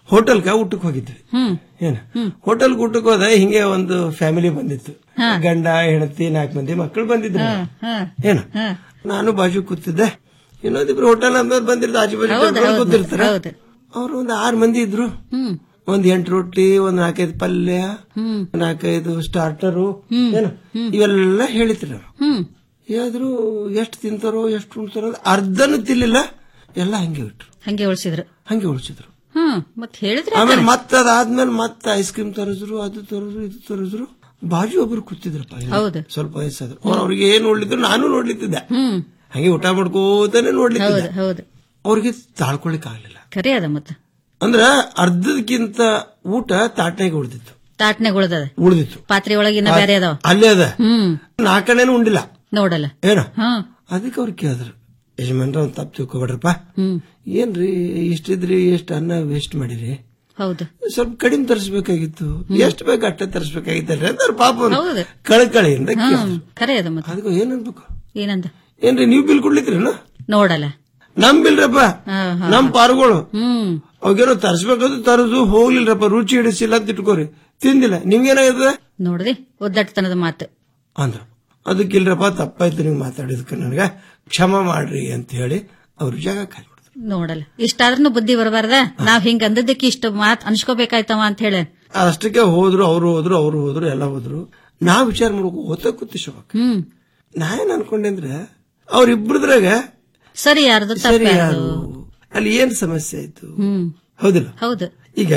Speaker 3: ಹೋಟೆಲ್ಗ ಊಟಕ್ಕೆ ಹೋಗಿದ್ವಿ
Speaker 13: ಹ್ಮ್
Speaker 3: ಏನ ಹೋಟೆಲ್ ಊಟಕ್ಕೆ ಹೋದ ಹಿಂಗೆ ಒಂದು ಫ್ಯಾಮಿಲಿ ಬಂದಿತ್ತು
Speaker 13: ಹಾ.
Speaker 3: ಗಂಡ ಹೆಂಡತಿ ನಾಲ್ಕು ಮಂದಿ ಮಕ್ಕಳು ಬಂದಿದ್ರು
Speaker 13: ಹಾ, ಹಾ.
Speaker 3: ಏನ ನಾನು ಬಾಜು ಕೂತಿದ್ದೆ ಇನ್ನೊಂದಿಬ್ರು ಹೋಟೆಲ್ ಅಂದವ್ರು ಬಂದಿರ್ತಾರೆ ಆಜು ಬಾಜು
Speaker 13: ಹೌದು,
Speaker 3: ಕರ್ಕೊಂಡ್
Speaker 13: ಹೌದು,
Speaker 3: ಕೂತಿರ್ತಾರೆ
Speaker 13: ಹೌದು.
Speaker 3: ಅವ್ರು ಒಂದು ಆರು ಮಂದಿ ಇದ್ರು
Speaker 13: ಹ್ಮ್
Speaker 3: ಒಂದ್ ಎಂಟು ರೊಟ್ಟಿ ಒಂದ್ ನಾಲ್ಕೈದು ಪಲ್ಯ
Speaker 13: ಹ್ಮ್
Speaker 3: ನಾಲ್ಕೈದು ಸ್ಟಾರ್ಟರು
Speaker 13: ಹ್ಮ್.
Speaker 3: ಏನು ಇವೆಲ್ಲ ಹೇಳಿದ್ರು ಅವ್ರು.
Speaker 13: ಹ್ಮ್
Speaker 3: ಯಾದ್ರು ಎಷ್ಟು ತಿಂತಾರೋ ಎಷ್ಟು ಉಣ್ತಾರೋ ಅಂತ ಅರ್ಧನೂ ತಿನ್ಲಿಲ್ಲ ಎಲ್ಲ ಹಂಗೆ ಇಟ್ರು
Speaker 13: ಹಂಗೆ ಉಳಿಸಿದ್ರು
Speaker 3: ಹಂಗೆ ಉಳಿಸಿದ್ರು
Speaker 13: ಹ್ಮ್ ಮತ್ ಹೇಳಿದ್ರೆ
Speaker 3: ಆಮೇಲೆ ಮತ್ತೆ ಅದಾದ್ಮೇಲೆ ಮತ್ತೆ ಐಸ್ ಕ್ರೀಮ್ ತರಿಸಿದ್ರು ಅದು ತರಿದ್ರು ಇದು ತರಿದ್ರು ಬಾಜು ಒಬ್ರು ಕೂತಿದ್ರಪ್ಪ ಇಲ್ಲಿ.
Speaker 13: ಹೌದು.
Speaker 3: ಸ್ವಲ್ಪ ವಯಸ್ಸಾದ್ರು ಅವ್ರು ಅವ್ರಿಗೆ ಏನ್ ನೋಡ್ಲಿದ್ರು ನಾನು ನೋಡ್ಲಿತ್ತಿದ್ದೆ
Speaker 13: ಹ್ಮ್
Speaker 3: ಹಂಗೆ ಊಟ ಮಾಡ್ಕೋತಾನೆ ನೋಡ್ಲಿತ್ತಿದ್ದೆ
Speaker 13: ಹೌದು ಹೌದು
Speaker 3: ಅವ್ರಿಗೆ ತಾಳ್ಕೊಳಿಕ್ ಆಗ್ಲಿಲ್ಲ
Speaker 13: ಖರೆ ಅದ ಮತ್ತ
Speaker 3: ಅಂದ್ರ ಅರ್ಧದಕ್ಕಿಂತ ಊಟ ತಾಟ್ನಾಗ ಉಳಿದಿತ್ತು
Speaker 13: ತಾಟ್ನೆ ಉಳ್ದದ
Speaker 3: ಉಳಿದಿತ್ತು
Speaker 13: ಪಾತ್ರೆ ಒಳಗಿನ ಬೇರೆ ಅದಾವ
Speaker 3: ಅಲ್ಲೇ ಅದ
Speaker 13: ಹ್ಮ್
Speaker 3: ನಾಲ್ಕನೇನು ಉಂಡಿಲ್ಲ
Speaker 13: ನೋಡಲ್ಲ
Speaker 3: ಏನ
Speaker 13: ಹಾ
Speaker 3: ಅದಕ್ಕೆ ಅವ್ರು ಕೇಳಿದ್ರು ಯಜಮಾನ್ರ ಒಂದ್ ತಪ್ಪು ತಿಳ್ಕೊಬೇಡ್ರಪ್ಪ
Speaker 13: ಹ್ಮ್
Speaker 3: ಏನ್ರಿ ಇಷ್ಟಿದ್ರಿ ಎಷ್ಟು ಅನ್ನ ವೇಸ್ಟ್ ಮಾಡಿರಿ
Speaker 13: ಹೌದು
Speaker 3: ಸ್ವಲ್ಪ ಕಡಿಮೆ ತರಿಸ್ಬೇಕಾಗಿತ್ತು ಎಷ್ಟು ಬೇಕು ಅಷ್ಟೇ ತರಿಸ್ಬೇಕಾಗಿತ್ತಲ್ರಿ ಅಂತಾರೆ ಪಾಪ ಅವ್ರು
Speaker 13: ಹೌದು.
Speaker 3: ಕಳಕಳಿಯಿಂದ
Speaker 13: ಹ್ಮ್
Speaker 3: ಕೇಳಿದ್ರು.
Speaker 13: ಖರೆ ಅದ ಮತ್ತ
Speaker 3: ಅದಕ್ಕೆ ಏನ್ ಅನ್ಬೇಕು
Speaker 13: ಏನಂದ
Speaker 3: ಏನ್ರಿ ನೀವು ಬಿಲ್ ಕೊಡ್ಲಿತ್ರಿನ
Speaker 13: ನೋಡಲ್ಲ
Speaker 3: ನಮ್ ಬಿಲ್ರಪ್ಪ
Speaker 13: ಹಾ, ಹಾ.
Speaker 3: ನಮ್ ಪಾರುಗಳು
Speaker 13: ಹ್ಮ್
Speaker 3: ಅವಾಗೇನೋ ತರಿಸ್ಬೇಕಾದ್ರು ತರದು ಹೋಗ್ಲಿಲ್ರಪ್ಪ ರುಚಿ ಹಿಡಿಸಿಲ್ಲ ಅಂತ ಇಟ್ಕೋರಿ ತಿಂದಿಲ್ಲ ನಿಮ್ಗೇನಾಗಿದೆ
Speaker 13: ನೋಡ್ರಿ ಒದ್ದಟ್ಟತನದ ಮಾತು
Speaker 3: ಅಂದ್ರು ಅದಕ್ಕಿಲ್ರಪ್ಪ ತಪ್ಪಾಯ್ತು ನೀವು ಮಾತಾಡಿದಕ್ಕೆ ನನಗ ಕ್ಷಮ ಮಾಡ್ರಿ ಅಂತ ಹೇಳಿ ಅವ್ರ ಜಾಗ ಖಾಲಿ
Speaker 13: ನೋಡಲ್ಲ ಇಷ್ಟಾದ್ರೂ ಬುದ್ಧಿ ಬರಬಾರ್ದ ನಾವ್ ಹಿಂಗ ಅಂದದ್ದಕ್ಕೆ ಇಷ್ಟು ಮಾತ್ ಅನ್ಸ್ಕೋಬೇಕಾಯ್ತವ ಅಂತ ಹೇಳಿ
Speaker 3: ಅಷ್ಟಕ್ಕೆ ಹೋದ್ರು ಅವ್ರು ಹೋದ್ರು ಅವ್ರು ಹೋದ್ರು ಎಲ್ಲ ಹೋದ್ರು ನಾವ್ ವಿಚಾರ ಮಾಡ್ಬೇಕು ಓದ ಕೂತಿ ಶೋಭಕ್
Speaker 13: ಹ್ಮ್
Speaker 3: ನಾ ಏನ್ ಅನ್ಕೊಂಡೆ ಅಂದ್ರೆ ಅವ್ರಿಬ್ರದ್ರಾಗ
Speaker 13: ಸರಿ ಯಾರ್ದು
Speaker 3: ಸರಿ
Speaker 13: ತಪ್ಪ
Speaker 3: ಯಾರು ಅಲ್ಲಿ ಏನ್ ಸಮಸ್ಯೆ ಆಯ್ತು
Speaker 13: ಹ್ಮ್
Speaker 3: ಹೌದಿಲ್ಲ
Speaker 13: ಹೌದು
Speaker 3: ಈಗ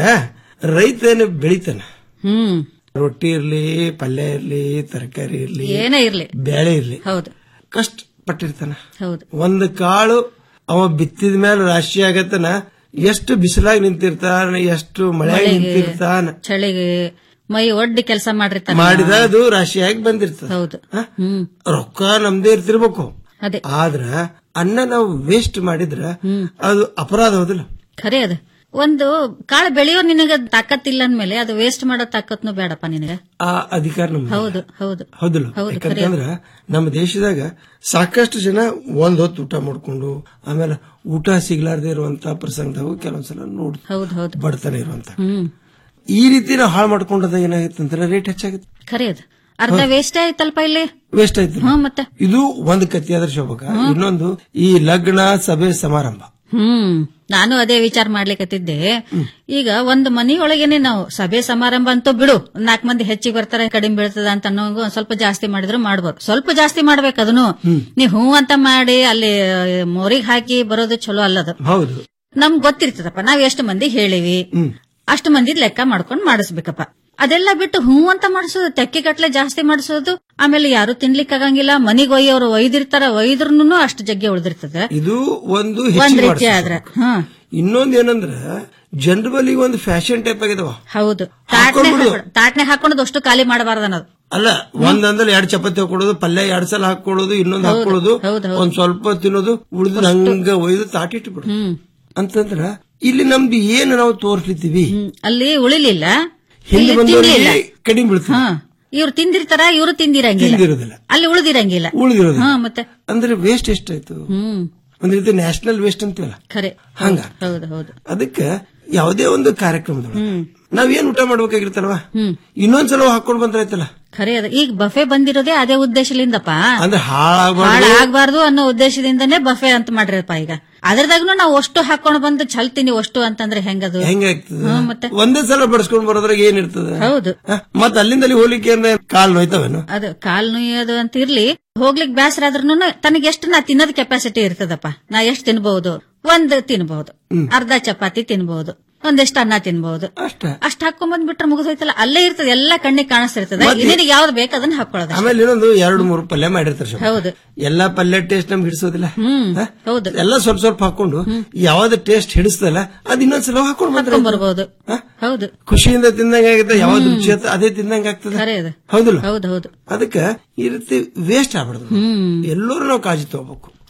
Speaker 3: ರೈತ ಏನು ಬೆಳಿತಾನ
Speaker 13: ಹ್ಮ್
Speaker 3: ರೊಟ್ಟಿ ಇರ್ಲಿ ಪಲ್ಯ ಇರ್ಲಿ ತರಕಾರಿ ಇರ್ಲಿ
Speaker 13: ಏನೇ ಇರ್ಲಿ
Speaker 3: ಬೇಳೆ ಇರ್ಲಿ
Speaker 13: ಹೌದು
Speaker 3: ಕಷ್ಟ ಪಟ್ಟಿರ್ತಾನ
Speaker 13: ಹೌದು
Speaker 3: ಒಂದು ಕಾಳು ಅವ ಬಿತ್ತಿದ ಮೇಲೆ ರಾಶಿ ಆಗತ್ತನ ಎಷ್ಟು ಬಿಸಿಲಾಗಿ ನಿಂತಿರ್ತಾನ ಎಷ್ಟು ಮಳೆಯಾಗಿ
Speaker 13: ಮಳೆಗೆ,
Speaker 3: ನಿಂತಿರ್ತಾನ
Speaker 13: ಚಳಿಗೆ ಮೈ ಒಡ್ಡಿ ಕೆಲಸ ಮಾಡಿರ್ತಾನೆ
Speaker 3: ಮಾಡಿದ ಅದು ರಾಶಿಯಾಗಿ ಬಂದಿರ್ತದ
Speaker 13: ಹೌದು
Speaker 3: ಹ?
Speaker 13: ಹ್ಮ್
Speaker 3: ರೊಕ್ಕ ನಮ್ದೇ ಇರ್ತಿರ್ಬೇಕು
Speaker 13: ಅದೇ
Speaker 3: ಆದ್ರ ಅನ್ನ ನಾವು ವೇಸ್ಟ್ ಮಾಡಿದ್ರ ಅದು ಅಪರಾಧ ಹೌದಿಲ್ಲ
Speaker 13: ಖರೆ ಅದ ಒಂದು ಕಾಳು ಬೆಳೆಯೋ ನಿನಗ ತಾಕತ್ತಿಲ್ಲ ಅಂದ್ಮೇಲೆ ಅದು ವೇಸ್ಟ್ ಮಾಡೋ ತಾಕತ್ನು ಬೇಡಪ್ಪ ನಿನಗ
Speaker 3: ಆ ಅಧಿಕಾರ ನಮ್ದು
Speaker 13: ಹೌದು ಹೌದು
Speaker 3: ಹೌದಿಲ್ಲ
Speaker 13: ಹೌದು, ಖರೆ.
Speaker 3: ಯಾಕಂತಂದ್ರ ನಮ್ಮ ದೇಶದಾಗ ಸಾಕಷ್ಟು ಜನ ಒಂದ್ ಹೊತ್ತು ಊಟ ಮಾಡ್ಕೊಂಡು ಆಮೇಲೆ ಊಟ ಸಿಗ್ಲಾರ್ದೆ ಇರುವಂತ ಪ್ರಸಂಗದಾಗ ಕೆಲವೊಂದ್ಸಲ ನೋಡ್
Speaker 13: ಹೌದು ಹೌದು
Speaker 3: ಬಡತನ ಇರುವಂತ
Speaker 13: ಹ್ಮ್
Speaker 3: ಈ ರೀತಿ ನಾವು ಹಾಳು ಮಾಡ್ಕೊಂಡದ ಏನಾಗುತ್ತೆ ಅಂದ್ರೆ ರೇಟ್ ಹೆಚ್ಚಾಗುತ್ತೆ
Speaker 13: ಖರೆ ಅದ ಅರ್ಧ ವೇಸ್ಟ್ ಆಯ್ತಲ್ಪ ಇಲ್ಲಿ
Speaker 3: ವೇಸ್ಟ್ ಆಯ್ತು
Speaker 13: ಹ್ಮ್ ಮತ್ತೆ
Speaker 3: ಇದು ಒಂದು ಕತ್ತಿ ಆದ್ರೆ ಶೋಭಕ ಇನ್ನೊಂದು ಈ ಲಗ್ನ ಸಭೆ ಸಮಾರಂಭ
Speaker 13: ಹ್ಮ್ ನಾನು ಅದೇ ವಿಚಾರ ಮಾಡ್ಲಿಕತ್ತಿದ್ದೆ ಈಗ ಒಂದು ಮನಿಯೊಳಗೇನೆ ನಾವು ಸಭೆ ಸಮಾರಂಭ ಅಂತೂ ಬಿಡು ಒಂದ್ ನಾಲ್ಕು ಮಂದಿ ಹೆಚ್ಚಿಗೆ ಬರ್ತಾರೆ ಕಡಿಮೆ ಬೀಳ್ತದ ಅಂತ ಅನ್ನೋಂಗು ಒಂದ್ ಸ್ವಲ್ಪ ಜಾಸ್ತಿ ಮಾಡಿದ್ರು ಮಾಡ್ಬೋದು ಸ್ವಲ್ಪ ಜಾಸ್ತಿ ಮಾಡ್ಬೇಕು ಅದನ್ನು ನೀ ಹೂ ಅಂತ ಮಾಡಿ ಅಲ್ಲಿ ಮೋರಿಗ್ ಹಾಕಿ ಬರೋದು ಚಲೋ ಅಲ್ಲದು
Speaker 3: ಹೌದು
Speaker 13: ನಮ್ಗ್ ಗೊತ್ತಿರ್ತದಪ್ಪ ನಾವ್ ಎಷ್ಟು ಮಂದಿ ಹೇಳಿವಿ ಅಷ್ಟು ಮಂದಿ ಲೆಕ್ಕ ಮಾಡ್ಕೊಂಡು ಮಾಡಿಸ್ಬೇಕಪ್ಪ ಅದೆಲ್ಲ ಬಿಟ್ಟು ಹೂ ಅಂತ ಮಾಡಿಸೋದು ತೆಕ್ಕೆಗಟ್ಲೆ ಜಾಸ್ತಿ ಮಾಡಿಸೋದು ಆಮೇಲೆ ಯಾರು ತಿನ್ಲಿಕ್ಕೆ ಆಗಂಗಿಲ್ಲ ಮನಿಗ್ ಒಯ್ಯೋರು ಒಯ್ದಿರ್ತಾರ ಒಯ್ದ್ರುನು ಅಷ್ಟು ಜಗ್ಗೆ ಉಳ್ದಿರ್ತದ
Speaker 3: ಇದು ಒಂದು
Speaker 13: ಒಂದ್
Speaker 3: ಹೆಚ್ಚಿಗೆ
Speaker 13: ರೀತಿ ಆದ್ರ ಹಾ
Speaker 3: ಇನ್ನೊಂದ್ ಏನಂದ್ರ ಜನರ ಬಳಿ ಒಂದು ಫ್ಯಾಷನ್ ಟೈಪ್ ಆಗಿದಾವ
Speaker 13: ಹೌದು ತಾಟ್ನೆ
Speaker 3: ಹಾಕೊಂಡ್ಬಿಡು.
Speaker 13: ಹಾಕೊಳ್- ತಾಟ್ನೆ ಹಾಕೊಂಡು ಅಷ್ಟು ಖಾಲಿ ಮಾಡಬಾರ್ದು ಅನ್ನೋದು
Speaker 3: ಅಲ್ಲ ಒಂದಂದ್ರೆ ಎರಡ್ ಚಪಾತಿ ಹಾಕೊಳ್ಳೋದು ಪಲ್ಯ ಎರಡ್ ಸಲ ಹಾಕೊಳ್ಳೋದು ಇನ್ನೊಂದ್
Speaker 13: ಹೌದು,
Speaker 3: ಹಾಕೊಳ್ಳೋದು
Speaker 13: ಹೌದು, ಹೌದು.
Speaker 3: ಒಂದ್ ಸ್ವಲ್ಪ ತಿನ್ನೋದು ಉಳಿದ ಹಂಗ ಒಯ್ದು ತಾಟಿಟ್ಟು ಬಿಡು ಅಂತಂದ್ರ ಇಲ್ಲಿ ನಮ್ದು ಏನು ನಾವು ತೋರ್ಸ್ಲಿತ್ತೀವಿ
Speaker 13: ಅಲ್ಲಿ ಉಳಿಲಿಲ್ಲ
Speaker 3: ಹಿಂದೆ
Speaker 13: ಇಲ್ಲಿ
Speaker 3: ಬಂದವರಿಗೆ
Speaker 13: ತಿನ್ಲಿಲ್ಲ
Speaker 3: ಕಡಿಮೆ ಬೀಳ್ತದೆ
Speaker 13: ಹಾ ಇವ್ರು ತಿಂದಿರ್ತಾರ ಇವ್ರು ತಿಂದಿರಂಗಿಲ್ಲ
Speaker 3: ತಿಂದಿರೋದಿಲ್ಲ
Speaker 13: ಅಲ್ಲಿ ಉಳಿದಿರಂಗಿಲ್ಲ
Speaker 3: ಉಳಿದಿರೋದು
Speaker 13: ಹಾ ಮತ್ತೆ
Speaker 3: ಅಂದ್ರೆ ವೇಸ್ಟ್ ಎಷ್ಟಾಯ್ತು
Speaker 13: ಹ್ಮ್
Speaker 3: ಒಂದ್ ರೀತಿ ನ್ಯಾಷನಲ್ ವೇಸ್ಟ್ ಅಂತೀವಲ್ಲ
Speaker 13: ಖರೆ
Speaker 3: ಹಂಗ
Speaker 13: ಹೌದು ಹೌದು
Speaker 3: ಅದಕ್ಕೆ ಯಾವುದೇ ಒಂದು ಕಾರ್ಯಕ್ರಮದೊಳಗೆ ನಾವೇನ್ ಊಟ ಮಾಡ್ಬೇಕಾಗಿರ್ತಲ್ವಾ
Speaker 13: ಹ್ಮ್
Speaker 3: ಇನ್ನೊಂದ್ಸಲ ಹಾಕೊಂಡ್ ಬಂದ್ರಾಯ್ತಲ್ಲ
Speaker 13: ಖರೆ ಅದ ಈಗ ಬಫೆ ಬಂದಿರೋದೇ ಅದೇ ಉದ್ದೇಶಲಿಂದಪ್ಪ
Speaker 3: ಅಂದ್ರೆ ಹಾಳಾಗ್ಬಾರ್ದು
Speaker 13: ಹಾಳಾಗಬಾರ್ದು ಅನ್ನೋ ಉದ್ದೇಶದಿಂದನೇ ಬಫೆ ಅಂತ ಮಾಡಿರಪ್ಪ ಈಗ ಅದ್ರದಾಗ್ನು ನಾವು ಅಷ್ಟು ಹಾಕೊಂಡು ಬಂದು ಚಲ್ತೀನಿ ಅಷ್ಟು ಅಂತಂದ್ರೆ ಹೆಂಗದು
Speaker 3: ಹೆಂಗಾಗ್ತದೆ
Speaker 13: ಹ್ಮ್, ಮತ್ತೆ
Speaker 3: ಒಂದೇ ಸಲ ಬಡಿಸ್ಕೊಂಡ್ ಬರೋದ್ರಾಗ ಏನಿರ್ತದೆ
Speaker 13: ಹೌದು
Speaker 3: ಮತ್ತ ಅಲ್ಲಿಂದ ಅಲ್ಲಿ ಹೋಗ್ಲಿಕ್ಕೆ ಅಂದ್ರೆ ಕಾಲ್ ನೋಯ್ತವೇನು
Speaker 13: ಅದು ಕಾಲ್ ನುಯ್ಯೋದು ಅಂತ ಇರ್ಲಿ ಹೋಗ್ಲಿಕ್ ಬ್ಯಾಸರ ಆದ್ರೂ ತನಗೆ ಎಷ್ಟು ನಾ ತಿನ್ನೋದ್ ಕೆಪಾಸಿಟಿ ಇರ್ತದಪ್ಪ ನಾ ಎಷ್ಟು ತಿನ್ಬಹುದು ಒಂದ್ ತಿನ್ಬಹುದು ಅರ್ಧ ಚಪಾತಿ ತಿನ್ಬಹುದು ಒಂದಿಷ್ಟು ಅನ್ನ ತಿನ್ಬಹುದು
Speaker 3: ಅಷ್ಟ
Speaker 13: ಅಷ್ಟ್ ಹಾಕೊಂಡ್ ಬಂದ್ಬಿಟ್ರೆ ಮುಗಿದೋಯ್ತಲ್ಲ ಅಲ್ಲೇ ಇರ್ತದೆ ಎಲ್ಲಾ ಕಣ್ಣಿಗೆ ಕಾಣಿಸ್ತಿರ್ತದೆ
Speaker 3: ಮತ್ತೆ-
Speaker 13: ನಿನಗೆ ಯಾವ್ದು ಬೇಕು ಅದನ್ನ ಹಾಕೊಳ್ಳೋದು
Speaker 3: ಆಮೇಲೆ ಇನ್ನೊಂದು ಎರಡು ಮೂರು ಪಲ್ಯ ಮಾಡಿರ್ತಾರೆ ಶೋಭಾ.
Speaker 13: ಹೌದು
Speaker 3: ಎಲ್ಲಾ ಪಲ್ಯ ಟೇಸ್ಟ್ ನಮ್ಗೆ ಹಿಡಿಸೋದಿಲ್ಲ
Speaker 13: ಹ್ಮ್
Speaker 3: ಹ?
Speaker 13: ಹೌದು
Speaker 3: ಎಲ್ಲ ಸ್ವಲ್ಪ ಸ್ವಲ್ಪ ಹಾಕೊಂಡು ಯಾವ್ದು ಟೇಸ್ಟ್ ಹಿಡಿಸ್ತಲ್ಲ ಅದ್ ಇನ್ನೊಂದ್ಸಲ ಹಾಕೊಂಡು
Speaker 13: ಹಾಕೊಂಡ್ ಬರ್ಬೋದು ಹೌದು
Speaker 3: ಖುಷಿಯಿಂದ ತಿಂದಂಗ ಆಗುತ್ತೆ ಯಾವ್ದು ರುಚಿ ಆಗುತ್ತೆ ಅದೇ ತಿಂದಂಗ ಆಗ್ತದೆ
Speaker 13: ಖರೆ ಅದು
Speaker 3: ಹೌದಿಲ್ಲ
Speaker 13: ಹೌದು ಹೌದು
Speaker 3: ಅದಕ್ಕೆ ಈ ರೀತಿ ವೇಸ್ಟ್ ಆಗ್ಬಾರ್ದು
Speaker 13: ಹ್ಮ್
Speaker 3: ಎಲ್ಲರೂ ನಾವು ಕಾಳಜಿ ತಗೋಬೇಕು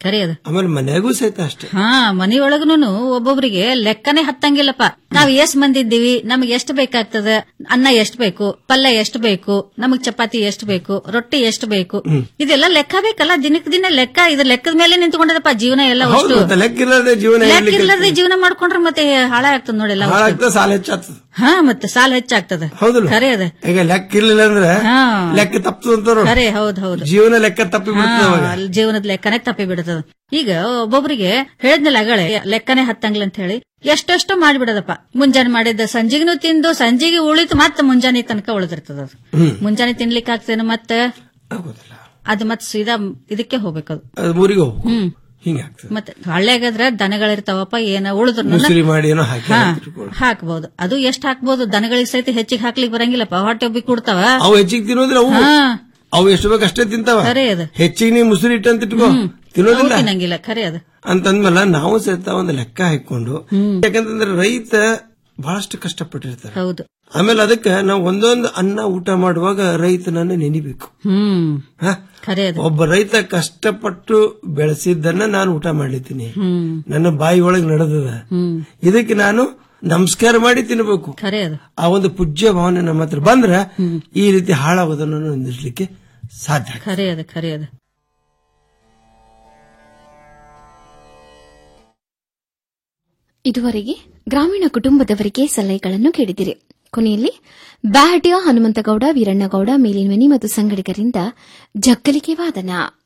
Speaker 13: ಖರೆ ಅದು
Speaker 3: ಆಮೇಲೆ ಮನೆಯಾಗೂ ಸಹಿತ ಅಷ್ಟೇ
Speaker 13: ಹಾ ಮನೆಯೊಳಗನು ಒಬ್ಬೊಬ್ರಿಗೆ ಲೆಕ್ಕನೇ ಹತ್ತಂಗಿಲ್ಲಪ್ಪ ನಾವ್ ಎಷ್ಟ್ ಮಂದಿ ಇದ್ದೀವಿ ನಮ್ಗೆ ಎಷ್ಟು ಬೇಕಾಗ್ತದ ಅನ್ನ ಎಷ್ಟು ಬೇಕು ಪಲ್ಯ ಎಷ್ಟು ಬೇಕು ನಮಗ್ ಚಪಾತಿ ಎಷ್ಟು ಬೇಕು ರೊಟ್ಟಿ ಎಷ್ಟು ಬೇಕು ಇದೆಲ್ಲ ಲೆಕ್ಕ ಬೇಕಲ್ಲ ದಿನಕ್ಕೆ ದಿನ ಲೆಕ್ಕ ಇದ್ರ ಲೆಕ್ಕದ ಮೇಲೆ ನಿಂತ್ಕೊಂಡದಪ್ಪ ಜೀವನ ಎಲ್ಲ
Speaker 3: ಹೌದು
Speaker 13: ಅಷ್ಟು
Speaker 3: ಮತ್ತೆ ಲೆಕ್ಕ ಇಲ್ಲದೆ ಜೀವನ
Speaker 13: ಲೆಕ್ಕ
Speaker 3: ಇರ್ಲಿಕ್ಕೆ
Speaker 13: ಇಲ್ಲದೆ ಜೀವನ ಮಾಡ್ಕೊಂಡ್ರೆ ಮತ್ತೆ ಹಾಳಾಗ್ತದ ನೋಡಿಲ್ಲ
Speaker 3: ಹಾಳಾಗ್ತದೆ ಸಾಲ ಹೆಚ್ಚಾಗ್ತದೆ
Speaker 13: ಹಾ ಮತ್ತೆ ಸಾಲ ಹೆಚ್ಚಾಗ್ತದ
Speaker 3: ಹೌದಲ್ಲ
Speaker 13: ಖರೆ ಅದ
Speaker 3: ಈಗ ಲೆಕ್ಕ ಇರ್ಲಿಲ್ಲ ಅಂದ್ರೆ
Speaker 13: ಹಾ.
Speaker 3: ಲೆಕ್ಕ ತಪ್ಪು ಅಂತಾರ
Speaker 13: ಖರೆ ಹೌದ್ ಹೌದು
Speaker 3: ಜೀವನ ಲೆಕ್ಕ ತಪ್ಪಿ ಬಿಡ್ತದೆ ಅವಾಗ.
Speaker 13: ಹಾ, ಜೀವನದ ಲೆಕ್ಕನೇ ತಪ್ಪಿ ಬಿಡ್ತದ ಈಗ ಒಬ್ಬೊಬ್ರಿಗೆ ಹೇಳಿದ್ನಲ್ಲ ಅಗಳೆ ಲೆಕ್ಕನೇ ಹತ್ತಂಗ್ಲ ಅಂತ ಹೇಳಿ ಎಷ್ಟೆಷ್ಟೋ ಮಾಡ್ಬಿಡದಪ್ಪ ಮುಂಜಾನೆ ಮಾಡಿದ್ದ ಸಂಜೆಗೂ ತಿಂದು ಸಂಜೆಗೆ ಉಳಿತು ಮತ್ತೆ ಮುಂಜಾನೆ ತನಕ ಉಳಿದಿರ್ತದ ಅದು
Speaker 3: ಹ್ಮ್.
Speaker 13: ಮುಂಜಾನೆ ತಿನ್ಲಿಕ್ಕೆ ಆಗ್ತೇನೆ ಮತ್ತೆ
Speaker 3: ಆಗೋದಿಲ್ಲ
Speaker 13: ಅದು ಮತ್ತೆ ಸೀದಾ ಇದಕ್ಕೆ ಹೋಗ್ಬೇಕದು
Speaker 3: ಅದು ಊರಿಗೆ ಹೋಗ್ಬೇಕು
Speaker 13: ಹ್ಮ್
Speaker 3: ಹಿಂಗಾಗ್ತದೆ
Speaker 13: ಮತ್ತೆ ಹಳ್ಳಿಯಾಗದ್ರ ದನಗಳಿರ್ತಾವಪ್ಪ ಏನ ಉಳಿದ್ರು
Speaker 3: ಮುಸುರಿ ಮಾಡಿ ಏನೋ ಹಾಕಿ
Speaker 13: ಹಾ,
Speaker 3: ಹಾಕಿಟ್ಕೊಳ್ಳಿ.
Speaker 13: ಹಾಕ್ಬಹುದು ಅದು ಎಷ್ಟ್ ಹಾಕ್ಬಹುದು ದನಗಳಿಗೆ ಸಹಿತ ಹೆಚ್ಚಿಗೆ ಹಾಕ್ಲಿಕ್ಕೆ ಬರಂಗಿಲ್ಲಪ್ಪ ಹೊಟ್ಟೆ ಒಬ್ಬಿ ಕೊಡ್ತಾವ
Speaker 3: ಅವು ಹೆಚ್ಚಿಗೆ ತಿನ್ನೋದಿಲ್ಲ ಅವು
Speaker 13: ಹಾ.
Speaker 3: ಅವು ಎಷ್ಟು ಬೇಕು ಅಷ್ಟೇ ತಿಂತಾವ
Speaker 13: ಖರೆ ಅದು
Speaker 3: ಹೆಚ್ಚಿಗೆ ನೀವು ಮುಸುರಿ ಇಟ್ಟಂತ ಇಟ್ಕೋ ತಿನ್ನೋದಿಲ್ಲ
Speaker 13: ಅವು ತಿನ್ನಂಗಿಲ್ಲ ಖರೆ ಅದು
Speaker 3: ಅಂತಂದ್ಮೇಲೆ ನಾವು ಸಹಿತ ಒಂದು ಲೆಕ್ಕ ಹಾಕೊಂಡು ಯಾಕಂತಂದ್ರೆ ರೈತ ಬಹಳಷ್ಟು ಕಷ್ಟಪಟ್ಟಿರ್ತಾರೆ
Speaker 13: ಹೌದು
Speaker 3: ಆಮೇಲೆ ಅದಕ್ಕೆ ನಾವು ಒಂದೊಂದು ಅನ್ನ ಊಟ ಮಾಡುವಾಗ ರೈತನನ್ನು ನೆನಿಬೇಕು
Speaker 13: ಹ್ಮ್
Speaker 3: ಹ?
Speaker 13: ಖರೆ ಅದು
Speaker 3: ಒಬ್ಬ ರೈತ ಕಷ್ಟಪಟ್ಟು ಬೆಳೆಸಿದ್ದನ್ನ ನಾನು ಊಟ ಮಾಡ್ಲಿದ್ದೀನಿ
Speaker 13: ಹ್ಮ್
Speaker 3: ನನ್ನ ಬಾಯಿ ಒಳಗೆ ನಡೆದದ
Speaker 13: ಹ್ಮ್
Speaker 3: ಇದಕ್ಕೆ ನಾನು ನಮಸ್ಕಾರ ಮಾಡಿ ತಿನ್ನಬೇಕು
Speaker 13: ಖರೆ ಅದು
Speaker 3: ಆ ಒಂದು ಪೂಜ್ಯ ಭಾವನೆ ನಮ್ಮ ಹತ್ರ ಬಂದ್ರೆ ಈ ರೀತಿ ಹಾಳಾಗೋದನ್ನು ನಿಲ್ಲಿಸಲಿಕ್ಕೆ ಸಾಧ್ಯ ಆಗ್ತದೆ.
Speaker 13: ಖರೆ ಅದು ಖರೆ ಅದು
Speaker 4: ಇದುವರೆಗೆ ಗ್ರಾಮೀಣ ಕುಟುಂಬದವರಿಗೆ ಸಲಹೆಗಳನ್ನು ಕೇಳಿದಿರಿ ಕೊನೆಯಲ್ಲಿ ಬ್ಯಾಹಟ್ಯ ಹನುಮಂತಗೌಡ ವೀರಣ್ಣಗೌಡ ಮೇಲಿನಮನಿ ಮತ್ತು ಸಂಗಡಿಗರಿಂದ ಜಗ್ಗಲಿಗೆ ವಾದನ